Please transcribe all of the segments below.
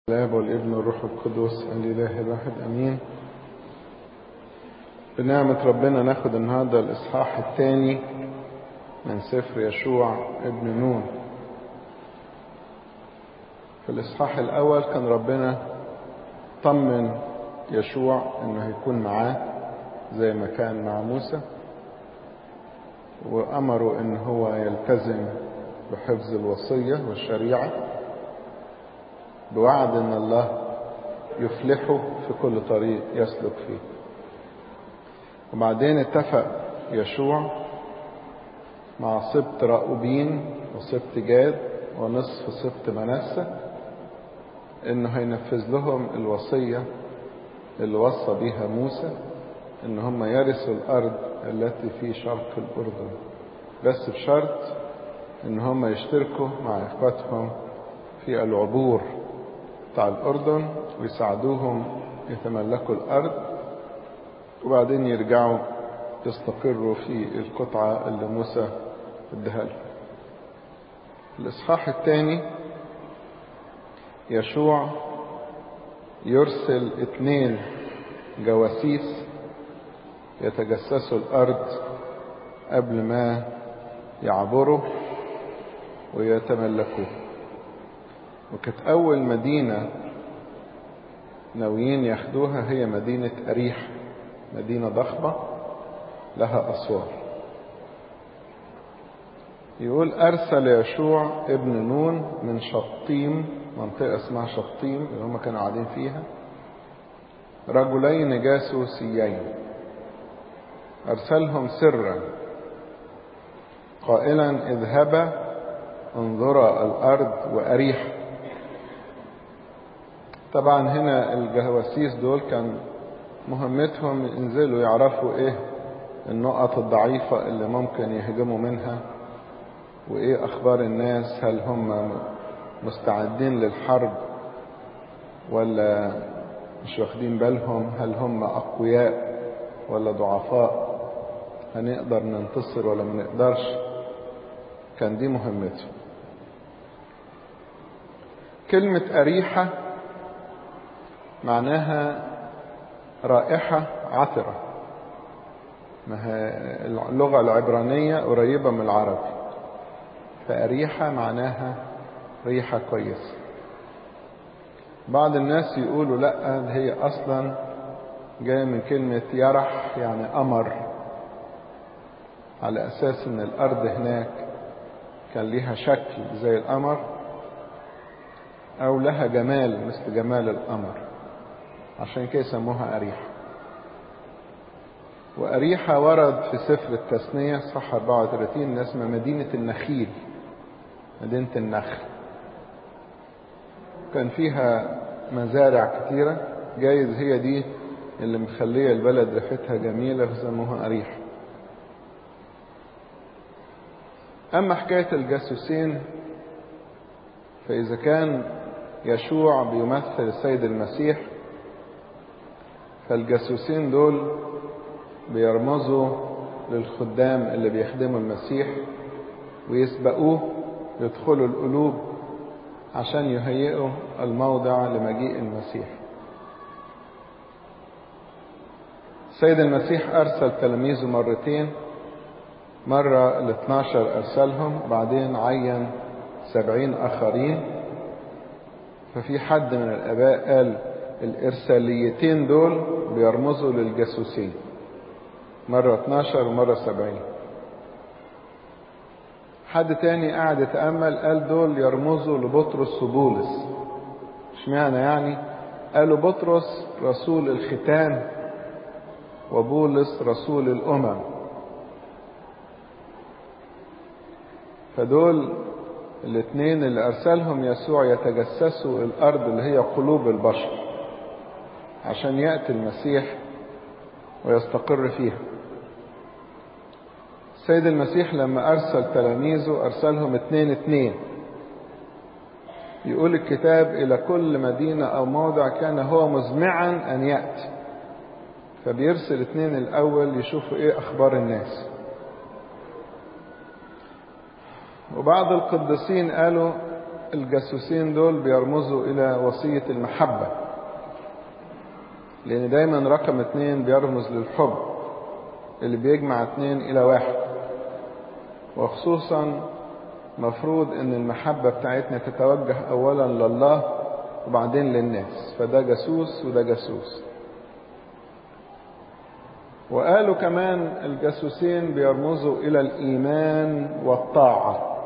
الاب والابن والروح القدس الاله الواحد امين بنعمة ربنا ناخد النهاردة الاصحاح الثاني من سفر يشوع ابن نون في الاصحاح الاول كان ربنا طمن يشوع انه هيكون معاه زي ما كان مع موسى وامره ان هو يلتزم بحفظ الوصية والشريعة بوعد ان الله يفلحه في كل طريق يسلك فيه وبعدين اتفق يشوع مع سبط راؤوبين وسبط جاد ونصف سبط منسى انه هينفذ لهم الوصية اللي وصى بيها موسى ان هم يرثوا الارض التي في شرق الاردن بس بشرط ان هم يشتركوا مع اخواتهم في العبور بتاع الأردن ويساعدوهم يتملكوا الأرض وبعدين يرجعوا يستقروا في القطعة اللي موسى اداها لهم. الإصحاح الثاني يشوع يرسل اثنين جواسيس يتجسسوا الأرض قبل ما يعبروا ويتملكوه وكانت أول مدينة ناويين ياخدوها هي مدينة أريح مدينة ضخمة لها أسوار يقول أرسل يشوع ابن نون من شطيم منطقة اسمها شطيم اللي هم كانوا قاعدين فيها رجلين جاسوسيين أرسلهم سرا قائلا اذهبا انظرا الأرض وأريح طبعا هنا الجواسيس دول كان مهمتهم ينزلوا يعرفوا ايه النقط الضعيفة اللي ممكن يهجموا منها وايه اخبار الناس هل هم مستعدين للحرب ولا مش واخدين بالهم هل هم اقوياء ولا ضعفاء هنقدر ننتصر ولا ما نقدرش كان دي مهمتهم كلمة أريحة معناها رائحة عطرة ما هي اللغة العبرانية قريبة من العربي فأريحة معناها ريحة كويسة بعض الناس يقولوا لا هي أصلا جاية من كلمة يرح يعني قمر على أساس إن الأرض هناك كان ليها شكل زي القمر أو لها جمال مثل جمال القمر عشان كده سموها أريحة وأريحة ورد في سفر التثنية صح 34 اسمها مدينة النخيل مدينة النخل كان فيها مزارع كتيرة جايز هي دي اللي مخلية البلد ريحتها جميلة فسموها أريحة أما حكاية الجاسوسين فإذا كان يشوع بيمثل السيد المسيح فالجاسوسين دول بيرمزوا للخدام اللي بيخدموا المسيح ويسبقوه يدخلوا القلوب عشان يهيئوا الموضع لمجيء المسيح السيد المسيح أرسل تلاميذه مرتين مرة ال 12 أرسلهم بعدين عين سبعين آخرين ففي حد من الآباء قال الإرساليتين دول بيرمزوا للجاسوسين مرة 12 ومرة 70 حد تاني قاعد يتأمل قال دول يرمزوا لبطرس وبولس اشمعنى يعني قالوا بطرس رسول الختان وبولس رسول الأمم فدول الاثنين اللي أرسلهم يسوع يتجسسوا الأرض اللي هي قلوب البشر عشان يأتي المسيح ويستقر فيها السيد المسيح لما أرسل تلاميذه أرسلهم اتنين اتنين يقول الكتاب إلى كل مدينة أو موضع كان هو مزمعا أن يأتي فبيرسل اتنين الأول يشوفوا إيه أخبار الناس وبعض القديسين قالوا الجاسوسين دول بيرمزوا إلى وصية المحبة لأن دايما رقم اتنين بيرمز للحب اللي بيجمع اتنين إلى واحد وخصوصا مفروض ان المحبة بتاعتنا تتوجه اولا لله وبعدين للناس فده جاسوس وده جاسوس وقالوا كمان الجاسوسين بيرمزوا الى الايمان والطاعة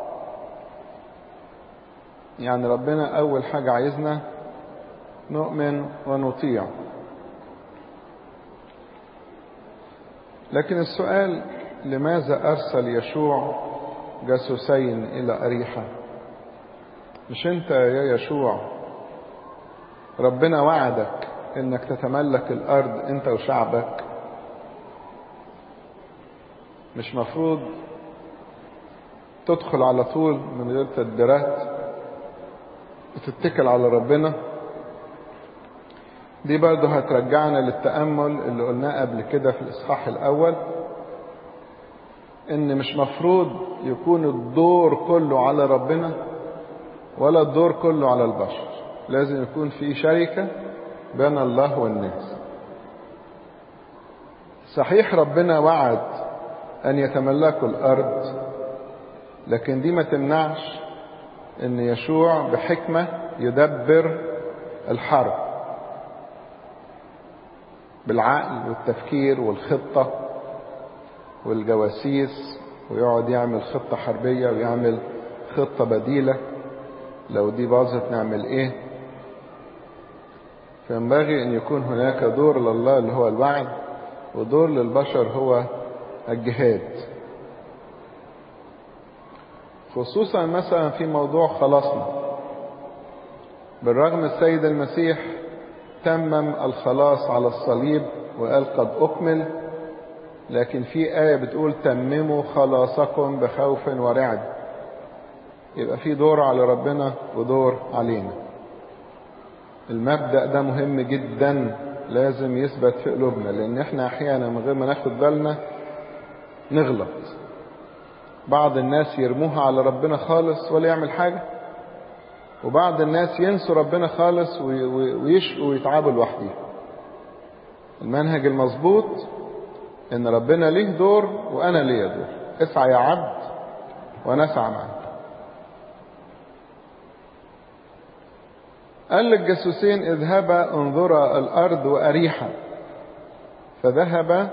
يعني ربنا اول حاجة عايزنا نؤمن ونطيع لكن السؤال لماذا ارسل يشوع جاسوسين إلى أريحة مش أنت يا يشوع ربنا وعدك إنك تتملك الأرض أنت وشعبك مش مفروض تدخل على طول من غير تدبيرات وتتكل على ربنا دي برضه هترجعنا للتأمل اللي قلناه قبل كده في الإصحاح الأول ان مش مفروض يكون الدور كله على ربنا ولا الدور كله على البشر لازم يكون في شركة بين الله والناس صحيح ربنا وعد ان يتملكوا الارض لكن دي ما تمنعش ان يشوع بحكمة يدبر الحرب بالعقل والتفكير والخطة والجواسيس ويقعد يعمل خطة حربية ويعمل خطة بديلة لو دي باظت نعمل ايه فينبغي ان يكون هناك دور لله اللي هو الوعد ودور للبشر هو الجهاد خصوصا مثلا في موضوع خلاصنا بالرغم السيد المسيح تمم الخلاص على الصليب وقال قد أكمل لكن في آية بتقول تمموا خلاصكم بخوف ورعد يبقى في دور على ربنا ودور علينا المبدأ ده مهم جدا لازم يثبت في قلوبنا لأن احنا أحيانا من غير ما ناخد بالنا نغلط بعض الناس يرموها على ربنا خالص ولا يعمل حاجة وبعض الناس ينسوا ربنا خالص ويشقوا ويتعبوا لوحدهم المنهج المظبوط ان ربنا ليه دور وانا ليه دور اسعى يا عبد ونسعى معك قال للجاسوسين اذهبا انظرا الارض واريحا فذهب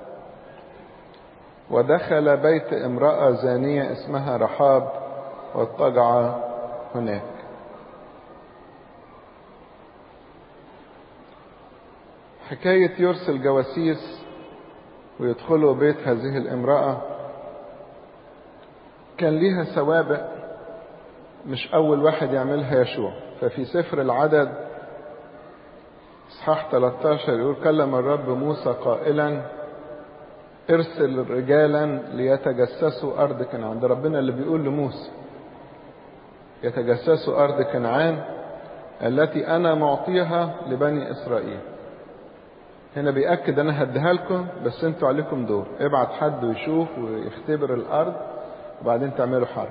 ودخل بيت امرأة زانية اسمها رحاب واضطجع هناك حكاية يرسل جواسيس ويدخلوا بيت هذه الامرأة كان ليها سوابق مش أول واحد يعملها يشوع ففي سفر العدد اصحاح 13 يقول كلم الرب موسى قائلا ارسل رجالا ليتجسسوا أرض كنعان ده ربنا اللي بيقول لموسى يتجسسوا أرض كنعان التي أنا معطيها لبني إسرائيل هنا بيأكد أنا هديها لكم بس انتوا عليكم دور ابعت حد ويشوف ويختبر الأرض وبعدين تعملوا حرب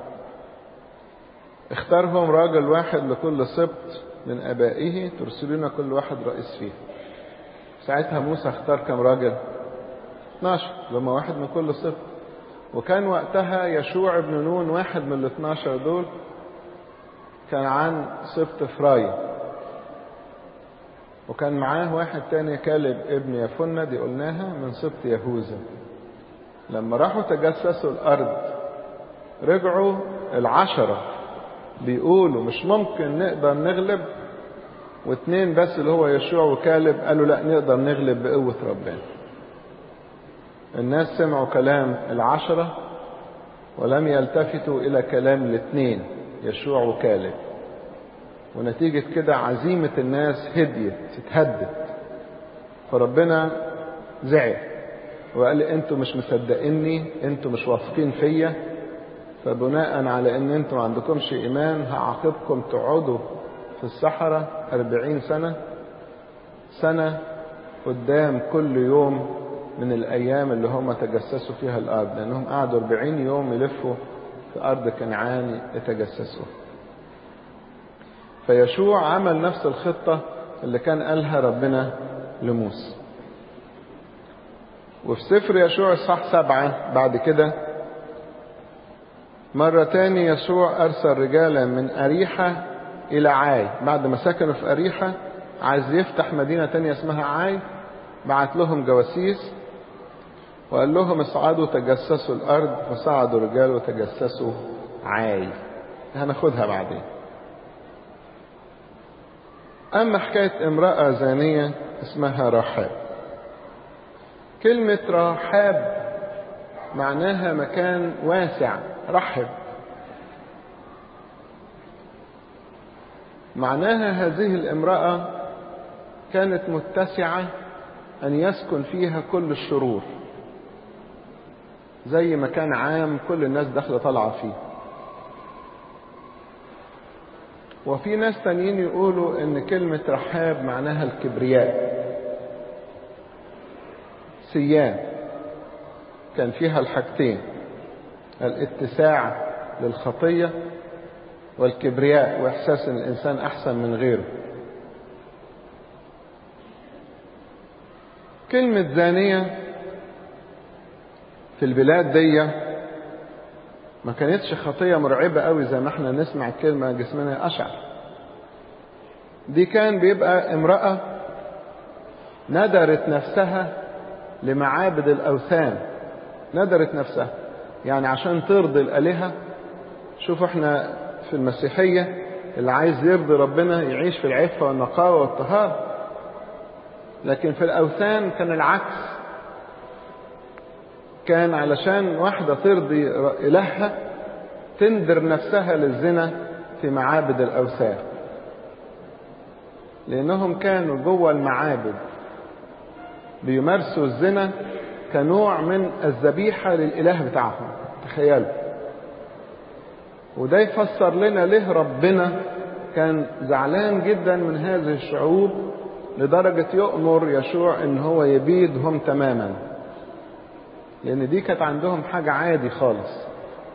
اختارهم راجل واحد لكل سبط من أبائه ترسلون كل واحد رئيس فيه ساعتها موسى اختار كم راجل 12 لما واحد من كل سبط وكان وقتها يشوع ابن نون واحد من ال 12 دول كان عن سبط فراي وكان معاه واحد تاني كالب ابن يفنة دي قلناها من سبط يهوذا لما راحوا تجسسوا الأرض رجعوا العشرة بيقولوا مش ممكن نقدر نغلب واثنين بس اللي هو يشوع وكالب قالوا لا نقدر نغلب بقوة ربنا الناس سمعوا كلام العشرة ولم يلتفتوا إلى كلام الاثنين يشوع وكالب ونتيجة كده عزيمة الناس هديت اتهدت فربنا زعل وقال لي انتوا مش مصدقيني انتوا مش واثقين فيا فبناء على ان انتوا ما عندكمش ايمان هعاقبكم تقعدوا في الصحراء أربعين سنة سنة قدام كل يوم من الأيام اللي هم تجسسوا فيها الأرض لأنهم قعدوا أربعين يوم يلفوا في أرض كنعان يتجسسوا فيشوع عمل نفس الخطة اللي كان قالها ربنا لموسى وفي سفر يشوع الصح سبعة بعد كده مرة تاني يسوع أرسل رجالا من أريحة إلى عاي بعد ما سكنوا في أريحة عايز يفتح مدينة تانية اسمها عاي بعت لهم جواسيس وقال لهم اصعدوا تجسسوا الأرض فصعدوا رجال وتجسسوا عاي هناخدها بعدين أما حكاية امرأة زانية اسمها رحاب كلمة رحاب معناها مكان واسع رحب معناها هذه الامرأة كانت متسعة أن يسكن فيها كل الشرور زي مكان عام كل الناس داخلة طالعة فيه وفي ناس تانيين يقولوا ان كلمة رحاب معناها الكبرياء سيان كان فيها الحاجتين الاتساع للخطية والكبرياء واحساس ان الانسان احسن من غيره كلمة زانية في البلاد دي ما كانتش خطية مرعبة قوي زي ما احنا نسمع الكلمة جسمنا أشعر دي كان بيبقى امرأة ندرت نفسها لمعابد الأوثان ندرت نفسها يعني عشان ترضي الآلهة شوفوا احنا في المسيحية اللي عايز يرضي ربنا يعيش في العفة والنقاوة والطهارة لكن في الأوثان كان العكس كان علشان واحدة ترضي إلهها تندر نفسها للزنا في معابد الأوثان لأنهم كانوا جوه المعابد بيمارسوا الزنا كنوع من الذبيحة للإله بتاعهم تخيلوا وده يفسر لنا ليه ربنا كان زعلان جدا من هذه الشعوب لدرجة يؤمر يشوع ان هو يبيدهم تماما لان دي كانت عندهم حاجة عادي خالص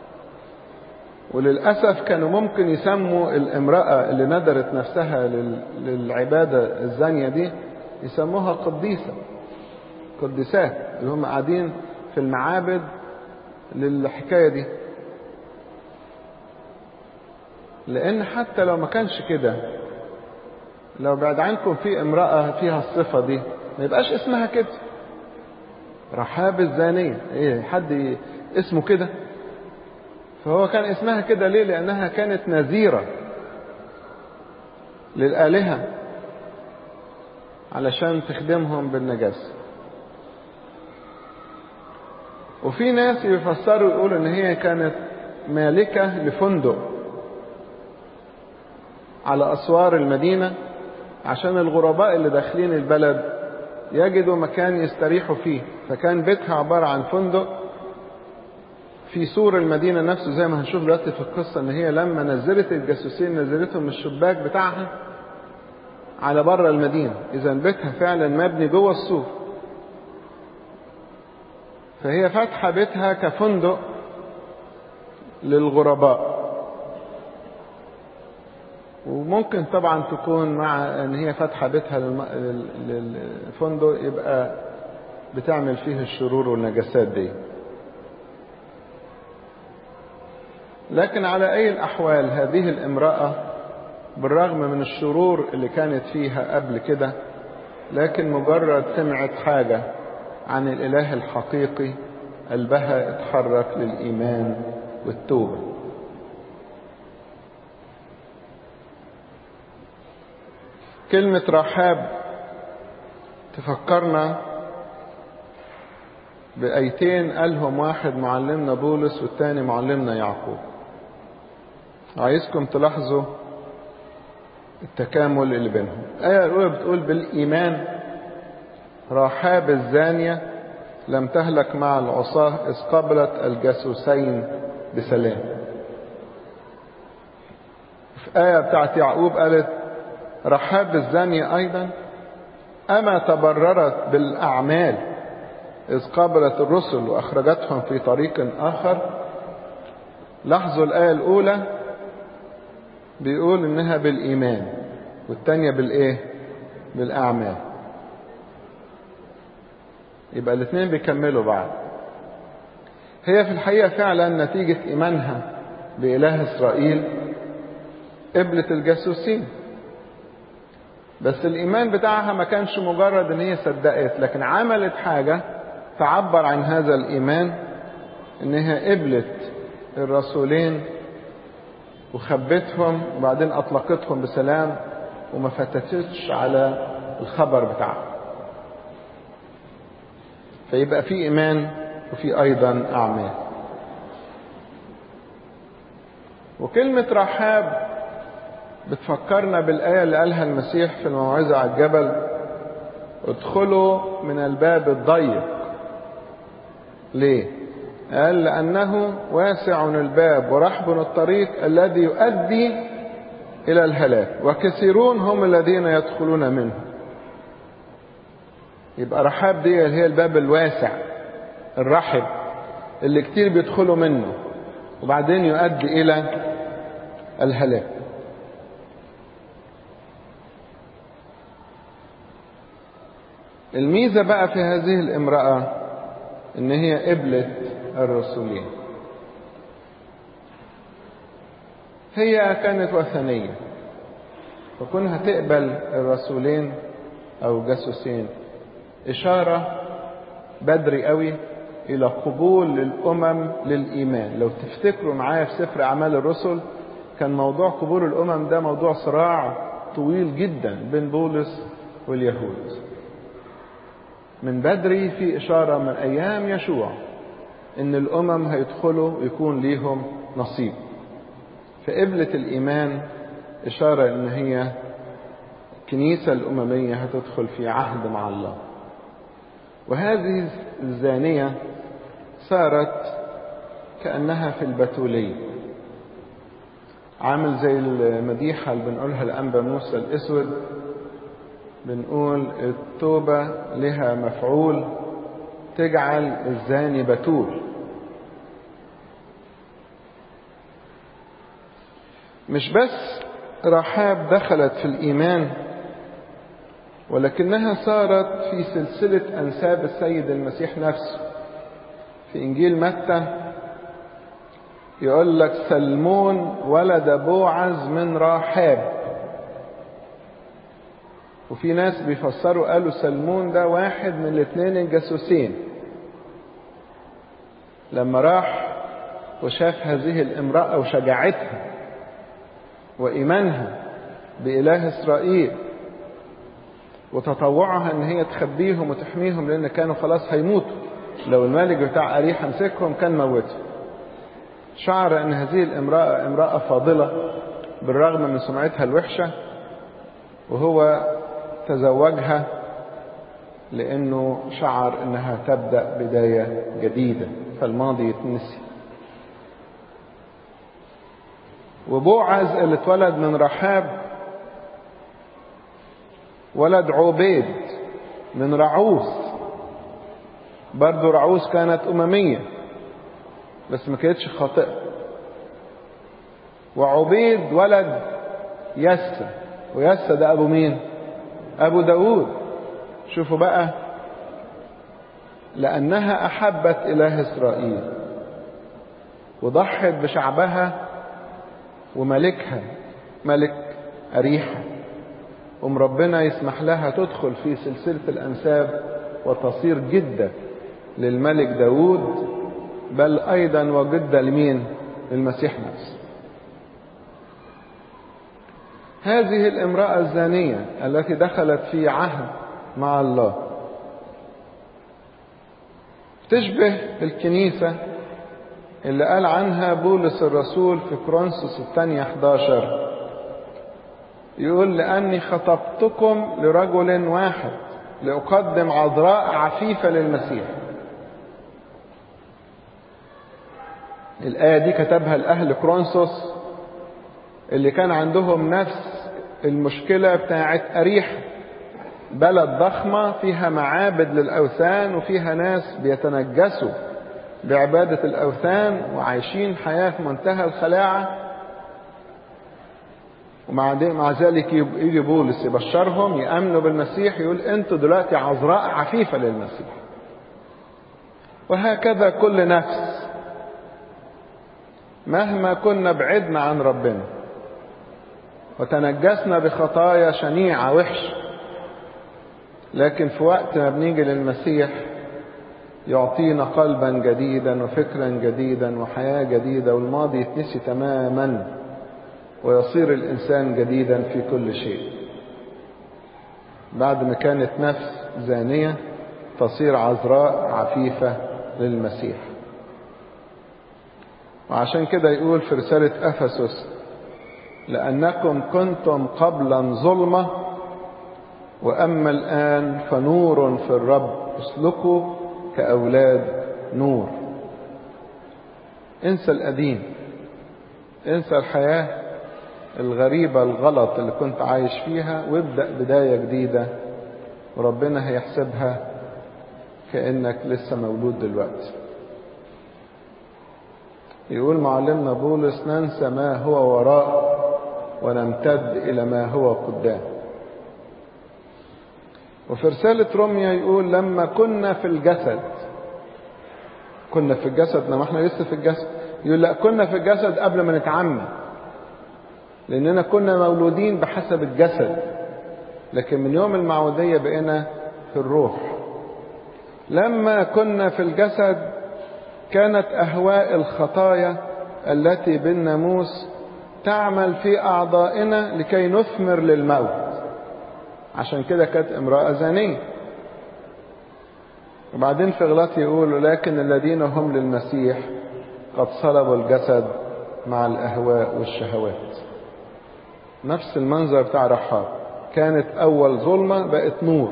وللأسف كانوا ممكن يسموا الامرأة اللي ندرت نفسها للعبادة الزانية دي يسموها قديسة قديسات اللي هم قاعدين في المعابد للحكاية دي لأن حتى لو ما كانش كده لو بعد عنكم في امرأة فيها الصفة دي ما يبقاش اسمها كده رحاب الزانية ايه حد اسمه كده فهو كان اسمها كده ليه لأنها كانت نذيرة للآلهة علشان تخدمهم بالنجاسة وفي ناس يفسروا يقولوا ان هي كانت مالكة لفندق على أسوار المدينة عشان الغرباء اللي داخلين البلد يجدوا مكان يستريحوا فيه فكان بيتها عبارة عن فندق في سور المدينة نفسه زي ما هنشوف دلوقتي في القصة ان هي لما نزلت الجاسوسين نزلتهم من الشباك بتاعها على بره المدينة اذا بيتها فعلا مبني جوه السور فهي فاتحة بيتها كفندق للغرباء وممكن طبعا تكون مع ان هي فاتحة بيتها للفندق يبقى بتعمل فيه الشرور والنجاسات دي لكن على اي الاحوال هذه الامرأة بالرغم من الشرور اللي كانت فيها قبل كده لكن مجرد سمعت حاجة عن الاله الحقيقي قلبها اتحرك للايمان والتوبه كلمة رحاب تفكرنا بأيتين قالهم واحد معلمنا بولس والتاني معلمنا يعقوب عايزكم تلاحظوا التكامل اللي بينهم الآية الأولى بتقول بالإيمان رحاب الزانية لم تهلك مع العصاة إذ قبلت الجاسوسين بسلام في آية بتاعت يعقوب قالت رحاب الزانية أيضا أما تبررت بالأعمال إذ قابلت الرسل وأخرجتهم في طريق آخر لاحظوا الآية الأولى بيقول إنها بالإيمان والتانية بالإيه بالأعمال يبقى الاثنين بيكملوا بعض هي في الحقيقة فعلا نتيجة إيمانها بإله إسرائيل قبلت الجاسوسين بس الإيمان بتاعها ما كانش مجرد إن هي صدقت لكن عملت حاجة تعبر عن هذا الإيمان إنها قبلت الرسولين وخبتهم وبعدين أطلقتهم بسلام وما فتتش على الخبر بتاعهم فيبقى في إيمان وفي أيضا أعمال وكلمة رحاب بتفكرنا بالآية اللي قالها المسيح في الموعظة على الجبل ادخلوا من الباب الضيق ليه؟ قال لأنه واسع الباب ورحب الطريق الذي يؤدي إلى الهلاك وكثيرون هم الذين يدخلون منه يبقى رحاب دي اللي هي الباب الواسع الرحب اللي كتير بيدخلوا منه وبعدين يؤدي إلى الهلاك الميزة بقى في هذه الامرأة ان هي قبلت الرسولين هي كانت وثنية فكونها تقبل الرسولين او جاسوسين اشارة بدري قوي الى قبول للامم للايمان لو تفتكروا معايا في سفر اعمال الرسل كان موضوع قبول الامم ده موضوع صراع طويل جدا بين بولس واليهود من بدري في إشارة من أيام يشوع إن الأمم هيدخلوا ويكون ليهم نصيب فقبلة الإيمان إشارة إن هي الكنيسة الأممية هتدخل في عهد مع الله وهذه الزانية صارت كأنها في البتولية عامل زي المديحة اللي بنقولها لأنبا موسى الأسود بنقول التوبة لها مفعول تجعل الزاني بتول مش بس رحاب دخلت في الإيمان ولكنها صارت في سلسلة أنساب السيد المسيح نفسه في إنجيل متى يقول لك سلمون ولد بوعز من رحاب وفي ناس بيفسروا قالوا سلمون ده واحد من الاثنين الجاسوسين لما راح وشاف هذه الامرأة وشجاعتها وإيمانها بإله إسرائيل وتطوعها إن هي تخبيهم وتحميهم لأن كانوا خلاص هيموتوا لو الملك بتاع أريحة مسكهم كان موتهم شعر أن هذه الامرأة امرأة فاضلة بالرغم من سمعتها الوحشة وهو تزوجها لأنه شعر أنها تبدأ بداية جديدة فالماضي يتنسي وبوعز اللي اتولد من رحاب ولد عبيد من رعوس برضو رعوس كانت أممية بس ما كانتش خاطئة وعبيد ولد يسى ويسى ده أبو مين أبو داود شوفوا بقى لأنها أحبت إله إسرائيل وضحت بشعبها وملكها ملك أريحة أم ربنا يسمح لها تدخل في سلسلة الأنساب وتصير جدة للملك داود بل أيضا وجدة لمين للمسيح نفسه هذه الامرأة الزانية التي دخلت في عهد مع الله تشبه الكنيسة اللي قال عنها بولس الرسول في كرونسوس الثانية 11 يقول لأني خطبتكم لرجل واحد لأقدم عذراء عفيفة للمسيح الآية دي كتبها لأهل كرونسوس اللي كان عندهم نفس المشكلة بتاعت أريحة بلد ضخمة فيها معابد للأوثان وفيها ناس بيتنجسوا بعبادة الأوثان وعايشين حياة في منتهى الخلاعة ومع مع ذلك يجي بولس يبشرهم يأمنوا بالمسيح يقول انتوا دلوقتي عذراء عفيفة للمسيح وهكذا كل نفس مهما كنا بعدنا عن ربنا وتنجسنا بخطايا شنيعة وحشة لكن في وقت ما بنيجي للمسيح يعطينا قلبا جديدا وفكرا جديدا وحياة جديدة والماضي يتنسي تماما ويصير الإنسان جديدا في كل شيء بعد ما كانت نفس زانية تصير عذراء عفيفة للمسيح وعشان كده يقول في رسالة أفسس لأنكم كنتم قبلا ظلمة وأما الآن فنور في الرب اسلكوا كأولاد نور انسى القديم انسى الحياة الغريبة الغلط اللي كنت عايش فيها وابدأ بداية جديدة وربنا هيحسبها كأنك لسه مولود دلوقتي يقول معلمنا بولس ننسى ما هو وراء ونمتد إلى ما هو قدام وفي رسالة روميا يقول لما كنا في الجسد كنا في الجسد ما احنا لسه في الجسد يقول لا كنا في الجسد قبل ما نتعمد لأننا كنا مولودين بحسب الجسد لكن من يوم المعودية بقينا في الروح لما كنا في الجسد كانت أهواء الخطايا التي بالناموس تعمل في أعضائنا لكي نثمر للموت عشان كده كانت امرأة زانية وبعدين في غلط يقول لكن الذين هم للمسيح قد صلبوا الجسد مع الأهواء والشهوات نفس المنظر بتاع رحاب كانت أول ظلمة بقت نور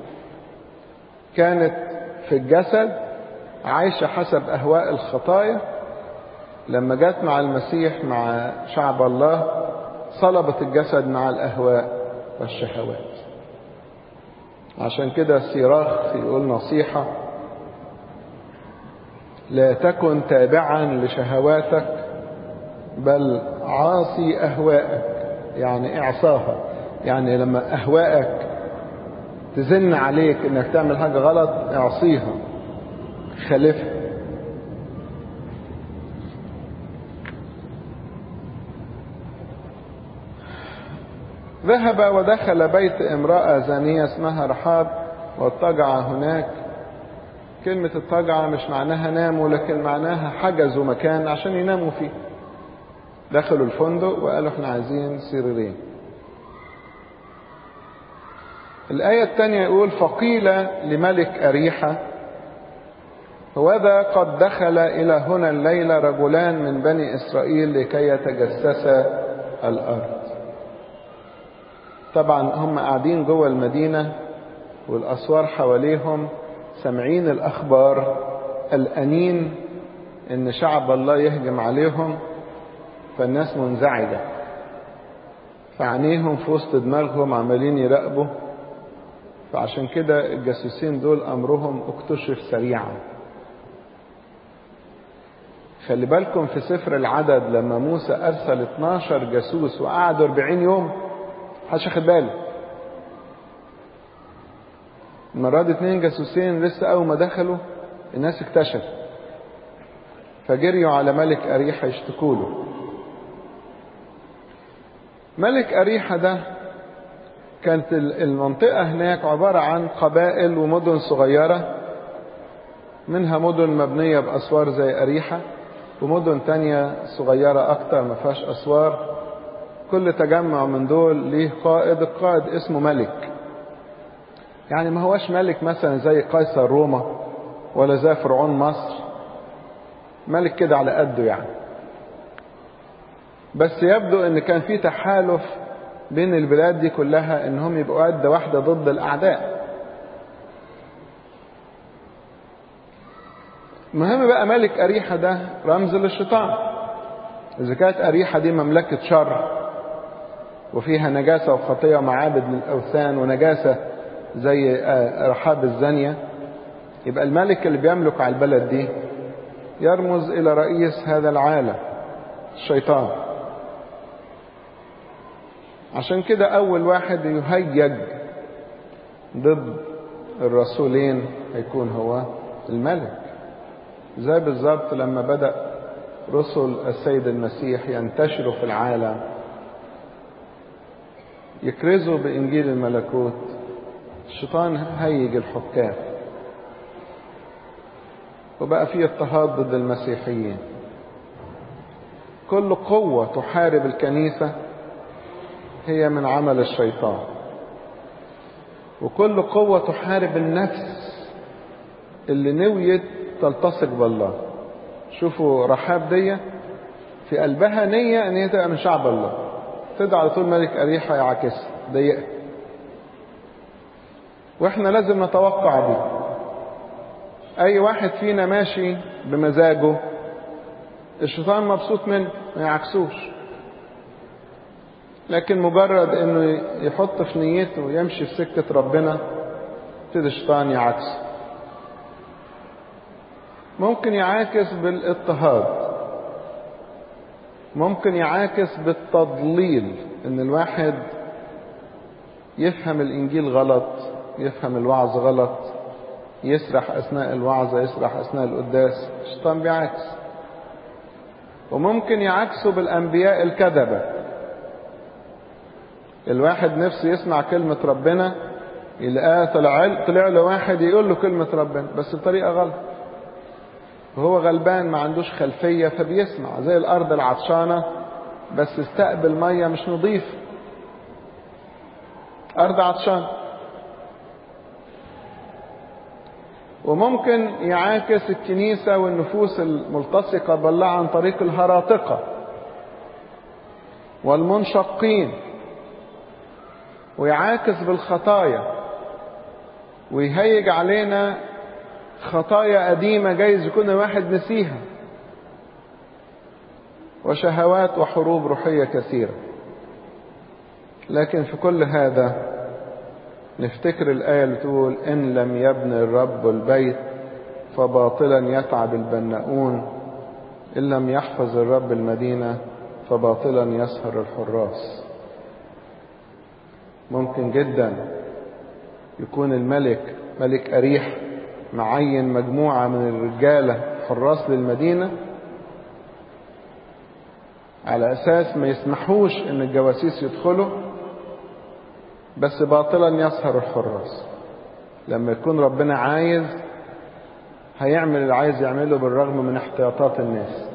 كانت في الجسد عايشة حسب أهواء الخطايا لما جت مع المسيح مع شعب الله صلبت الجسد مع الأهواء والشهوات عشان كده الصراخ يقول نصيحة لا تكن تابعا لشهواتك بل عاصي أهواءك يعني إعصاها يعني لما أهواءك تزن عليك إنك تعمل حاجة غلط اعصيها خالفها ذهب ودخل بيت امرأة زانية اسمها رحاب واضطجع هناك كلمة اضطجع مش معناها ناموا لكن معناها حجزوا مكان عشان يناموا فيه دخلوا الفندق وقالوا احنا عايزين سريرين الآية الثانية يقول فقيل لملك أريحة وذا قد دخل إلى هنا الليلة رجلان من بني إسرائيل لكي يتجسسا الأرض طبعا هم قاعدين جوه المدينة والأسوار حواليهم سامعين الأخبار الأنين إن شعب الله يهجم عليهم فالناس منزعجة فعينيهم في وسط دماغهم عمالين يراقبوا فعشان كده الجاسوسين دول أمرهم اكتشف سريعا خلي بالكم في سفر العدد لما موسى أرسل 12 جاسوس وقعدوا 40 يوم محدش واخد باله المرة دي اتنين جاسوسين لسه أول ما دخلوا الناس اكتشف فجريوا على ملك أريحة يشتكوا له ملك أريحة ده كانت المنطقة هناك عبارة عن قبائل ومدن صغيرة منها مدن مبنية بأسوار زي أريحة ومدن تانية صغيرة أكتر ما فيهاش أسوار كل تجمع من دول ليه قائد القائد اسمه ملك يعني ما هوش ملك مثلا زي قيصر روما ولا زي فرعون مصر ملك كده على قده يعني بس يبدو ان كان في تحالف بين البلاد دي كلها انهم يبقوا عدة واحدة ضد الاعداء المهم بقى ملك أريحة ده رمز للشيطان إذا كانت أريحة دي مملكة شر وفيها نجاسة وخطية ومعابد للأوثان ونجاسة زي رحاب الزانية يبقى الملك اللي بيملك على البلد دي يرمز إلى رئيس هذا العالم الشيطان عشان كده أول واحد يهيج ضد الرسولين هيكون هو الملك زي بالظبط لما بدأ رسل السيد المسيح ينتشروا في العالم يكرزوا بإنجيل الملكوت الشيطان هيج الحكام وبقى في اضطهاد ضد المسيحيين كل قوة تحارب الكنيسة هي من عمل الشيطان وكل قوة تحارب النفس اللي نويت تلتصق بالله شوفوا رحاب دي في قلبها نية ان هي تبقى من شعب الله تدعى على طول ملك أريحة يعكسها ضيقها واحنا لازم نتوقع دي اي واحد فينا ماشي بمزاجه الشيطان مبسوط منه ما يعكسوش لكن مجرد انه يحط في نيته ويمشي في سكة ربنا يبتدي الشيطان يعكسه ممكن يعاكس بالاضطهاد ممكن يعاكس بالتضليل ان الواحد يفهم الانجيل غلط يفهم الوعظ غلط يسرح اثناء الوعظة يسرح اثناء القداس الشيطان بيعكس وممكن يعكسه بالانبياء الكذبة الواحد نفسه يسمع كلمة ربنا يلاقاه طلع طلع له واحد يقول له كلمة ربنا بس بطريقة غلط وهو غلبان ما عندوش خلفية فبيسمع زي الأرض العطشانة بس استقبل مية مش نظيف أرض عطشانة وممكن يعاكس الكنيسة والنفوس الملتصقة بالله عن طريق الهراطقة والمنشقين ويعاكس بالخطايا ويهيج علينا خطايا قديمة جايز يكون الواحد نسيها وشهوات وحروب روحية كثيرة لكن في كل هذا نفتكر الآية اللي تقول إن لم يبني الرب البيت فباطلا يتعب البناؤون إن لم يحفظ الرب المدينة فباطلا يسهر الحراس ممكن جدا يكون الملك ملك أريح معين مجموعة من الرجالة حراس للمدينة على أساس ما يسمحوش إن الجواسيس يدخلوا بس باطلا يسهر الحراس لما يكون ربنا عايز هيعمل اللي عايز يعمله بالرغم من احتياطات الناس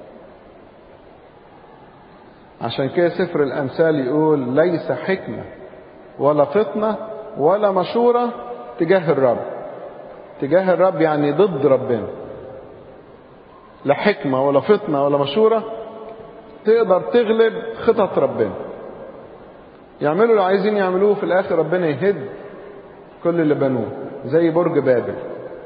عشان كده سفر الأمثال يقول ليس حكمة ولا فطنة ولا مشورة تجاه الرب تجاه الرب يعني ضد ربنا لا حكمة ولا فطنة ولا مشورة تقدر تغلب خطط ربنا يعملوا اللي عايزين يعملوه في الآخر ربنا يهد كل اللي بنوه زي برج بابل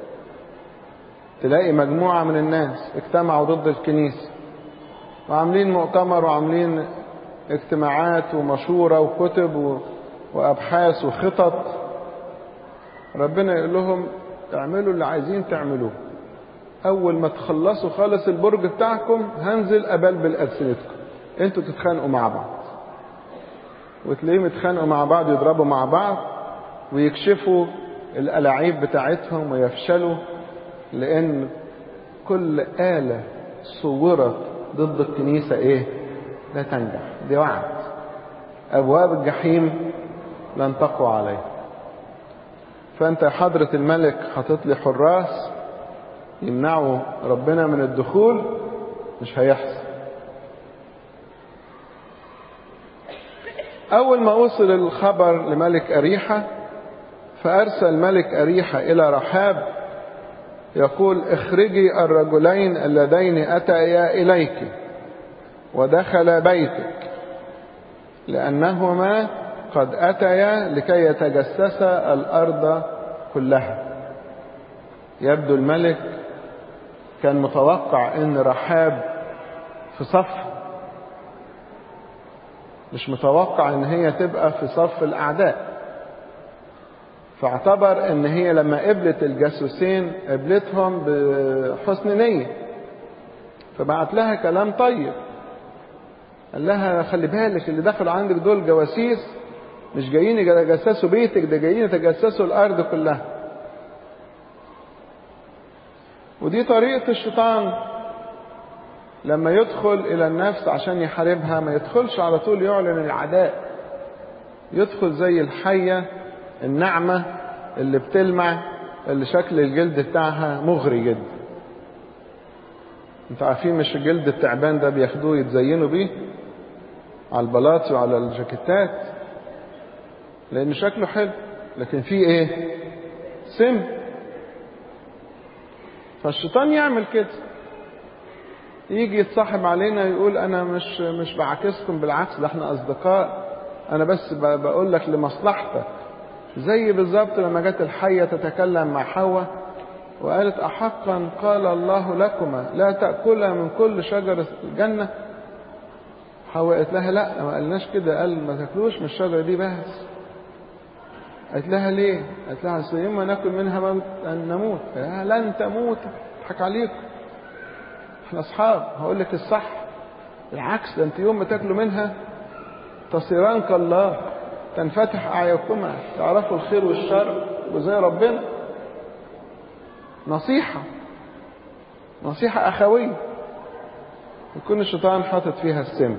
تلاقي مجموعة من الناس اجتمعوا ضد الكنيسة وعاملين مؤتمر وعاملين اجتماعات ومشورة وكتب و... وأبحاث وخطط ربنا يقول لهم اعملوا اللي عايزين تعملوه أول ما تخلصوا خالص البرج بتاعكم هنزل أبلبل ألسنتكم انتوا تتخانقوا مع بعض وتلاقيهم يتخانقوا مع بعض يضربوا مع بعض ويكشفوا الألاعيب بتاعتهم ويفشلوا لأن كل آلة صورت ضد الكنيسة إيه؟ لا تنجح دي وعد أبواب الجحيم لن تقوى عليه فأنت حضرة الملك حاطط لي حراس يمنعوا ربنا من الدخول مش هيحصل أول ما وصل الخبر لملك أريحة فأرسل ملك أريحة إلى رحاب يقول اخرجي الرجلين اللذين أتيا إليك ودخل بيتك لأنهما قد أتيا لكي يتجسسا الأرض كلها يبدو الملك كان متوقع ان رحاب في صف مش متوقع ان هي تبقى في صف الاعداء فاعتبر ان هي لما قبلت الجاسوسين قبلتهم بحسن نية فبعت لها كلام طيب قال لها خلي بالك اللي دخلوا عندك دول جواسيس مش جايين يجسسوا بيتك ده جايين يتجسسوا الارض كلها ودي طريقة الشيطان لما يدخل إلى النفس عشان يحاربها ما يدخلش على طول يعلن العداء يدخل زي الحية الناعمة اللي بتلمع اللي شكل الجلد بتاعها مغري جدا انتوا عارفين مش الجلد التعبان ده بياخدوه يتزينوا بيه على البلاطي وعلى الجاكيتات لان شكله حلو لكن فيه ايه سم فالشيطان يعمل كده يجي يتصاحب علينا يقول انا مش مش بعاكسكم بالعكس ده احنا اصدقاء انا بس بقول لك لمصلحتك زي بالظبط لما جت الحيه تتكلم مع حواء وقالت احقا قال الله لكما لا تاكلا من كل شجره الجنه حواء قالت لها لا ما قالناش كده قال ما تاكلوش من الشجره دي بس قالت لها ليه قالت لها اصل اما ناكل منها موت ان نموت لن تموت اضحك عليكم احنا اصحاب هقول لك الصح العكس ده انت يوم ما تاكلوا منها تصيران كالله تنفتح اعينكما تعرفوا الخير والشر وزي ربنا نصيحة نصيحة أخوية يكون الشيطان حاطط فيها السم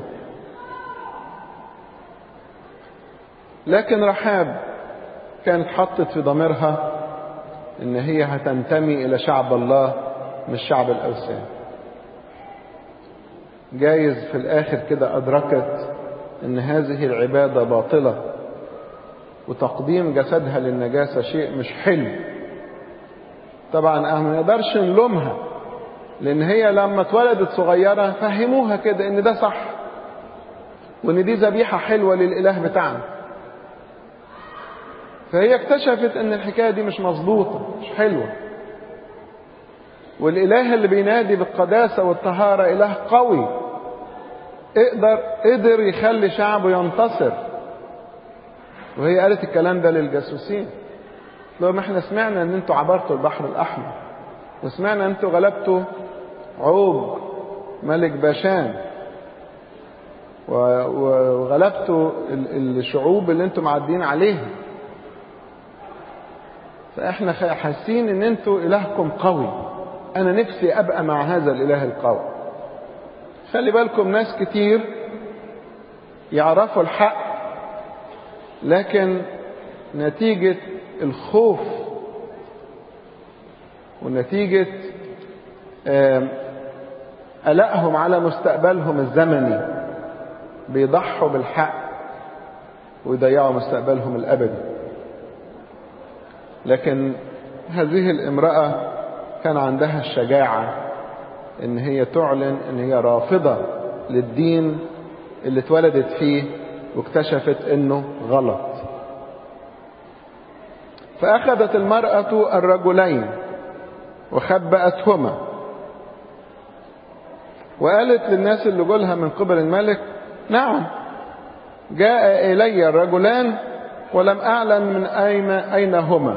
لكن رحاب كانت حطت في ضميرها ان هي هتنتمي الى شعب الله مش شعب الاوثان جايز في الاخر كده ادركت ان هذه العبادة باطلة وتقديم جسدها للنجاسة شيء مش حلو طبعا ما نقدرش نلومها لان هي لما اتولدت صغيرة فهموها كده ان ده صح وان دي ذبيحة حلوة للاله بتاعنا فهي اكتشفت ان الحكاية دي مش مظبوطة مش حلوة والاله اللي بينادي بالقداسة والطهارة اله قوي اقدر قدر يخلي شعبه ينتصر وهي قالت الكلام ده للجاسوسين لهم احنا سمعنا ان انتوا عبرتوا البحر الاحمر وسمعنا ان انتوا غلبتوا عوج ملك باشان وغلبتوا الشعوب اللي انتوا معديين عليها فاحنا حاسين ان انتوا الهكم قوي انا نفسي ابقى مع هذا الاله القوي خلي بالكم ناس كتير يعرفوا الحق لكن نتيجة الخوف ونتيجة قلقهم على مستقبلهم الزمني بيضحوا بالحق ويضيعوا مستقبلهم الأبدي لكن هذه الامرأة كان عندها الشجاعة ان هي تعلن ان هي رافضة للدين اللي اتولدت فيه واكتشفت انه غلط فاخذت المرأة الرجلين وخبأتهما وقالت للناس اللي جولها من قبل الملك نعم جاء إلي الرجلان ولم أعلم من أين أين هما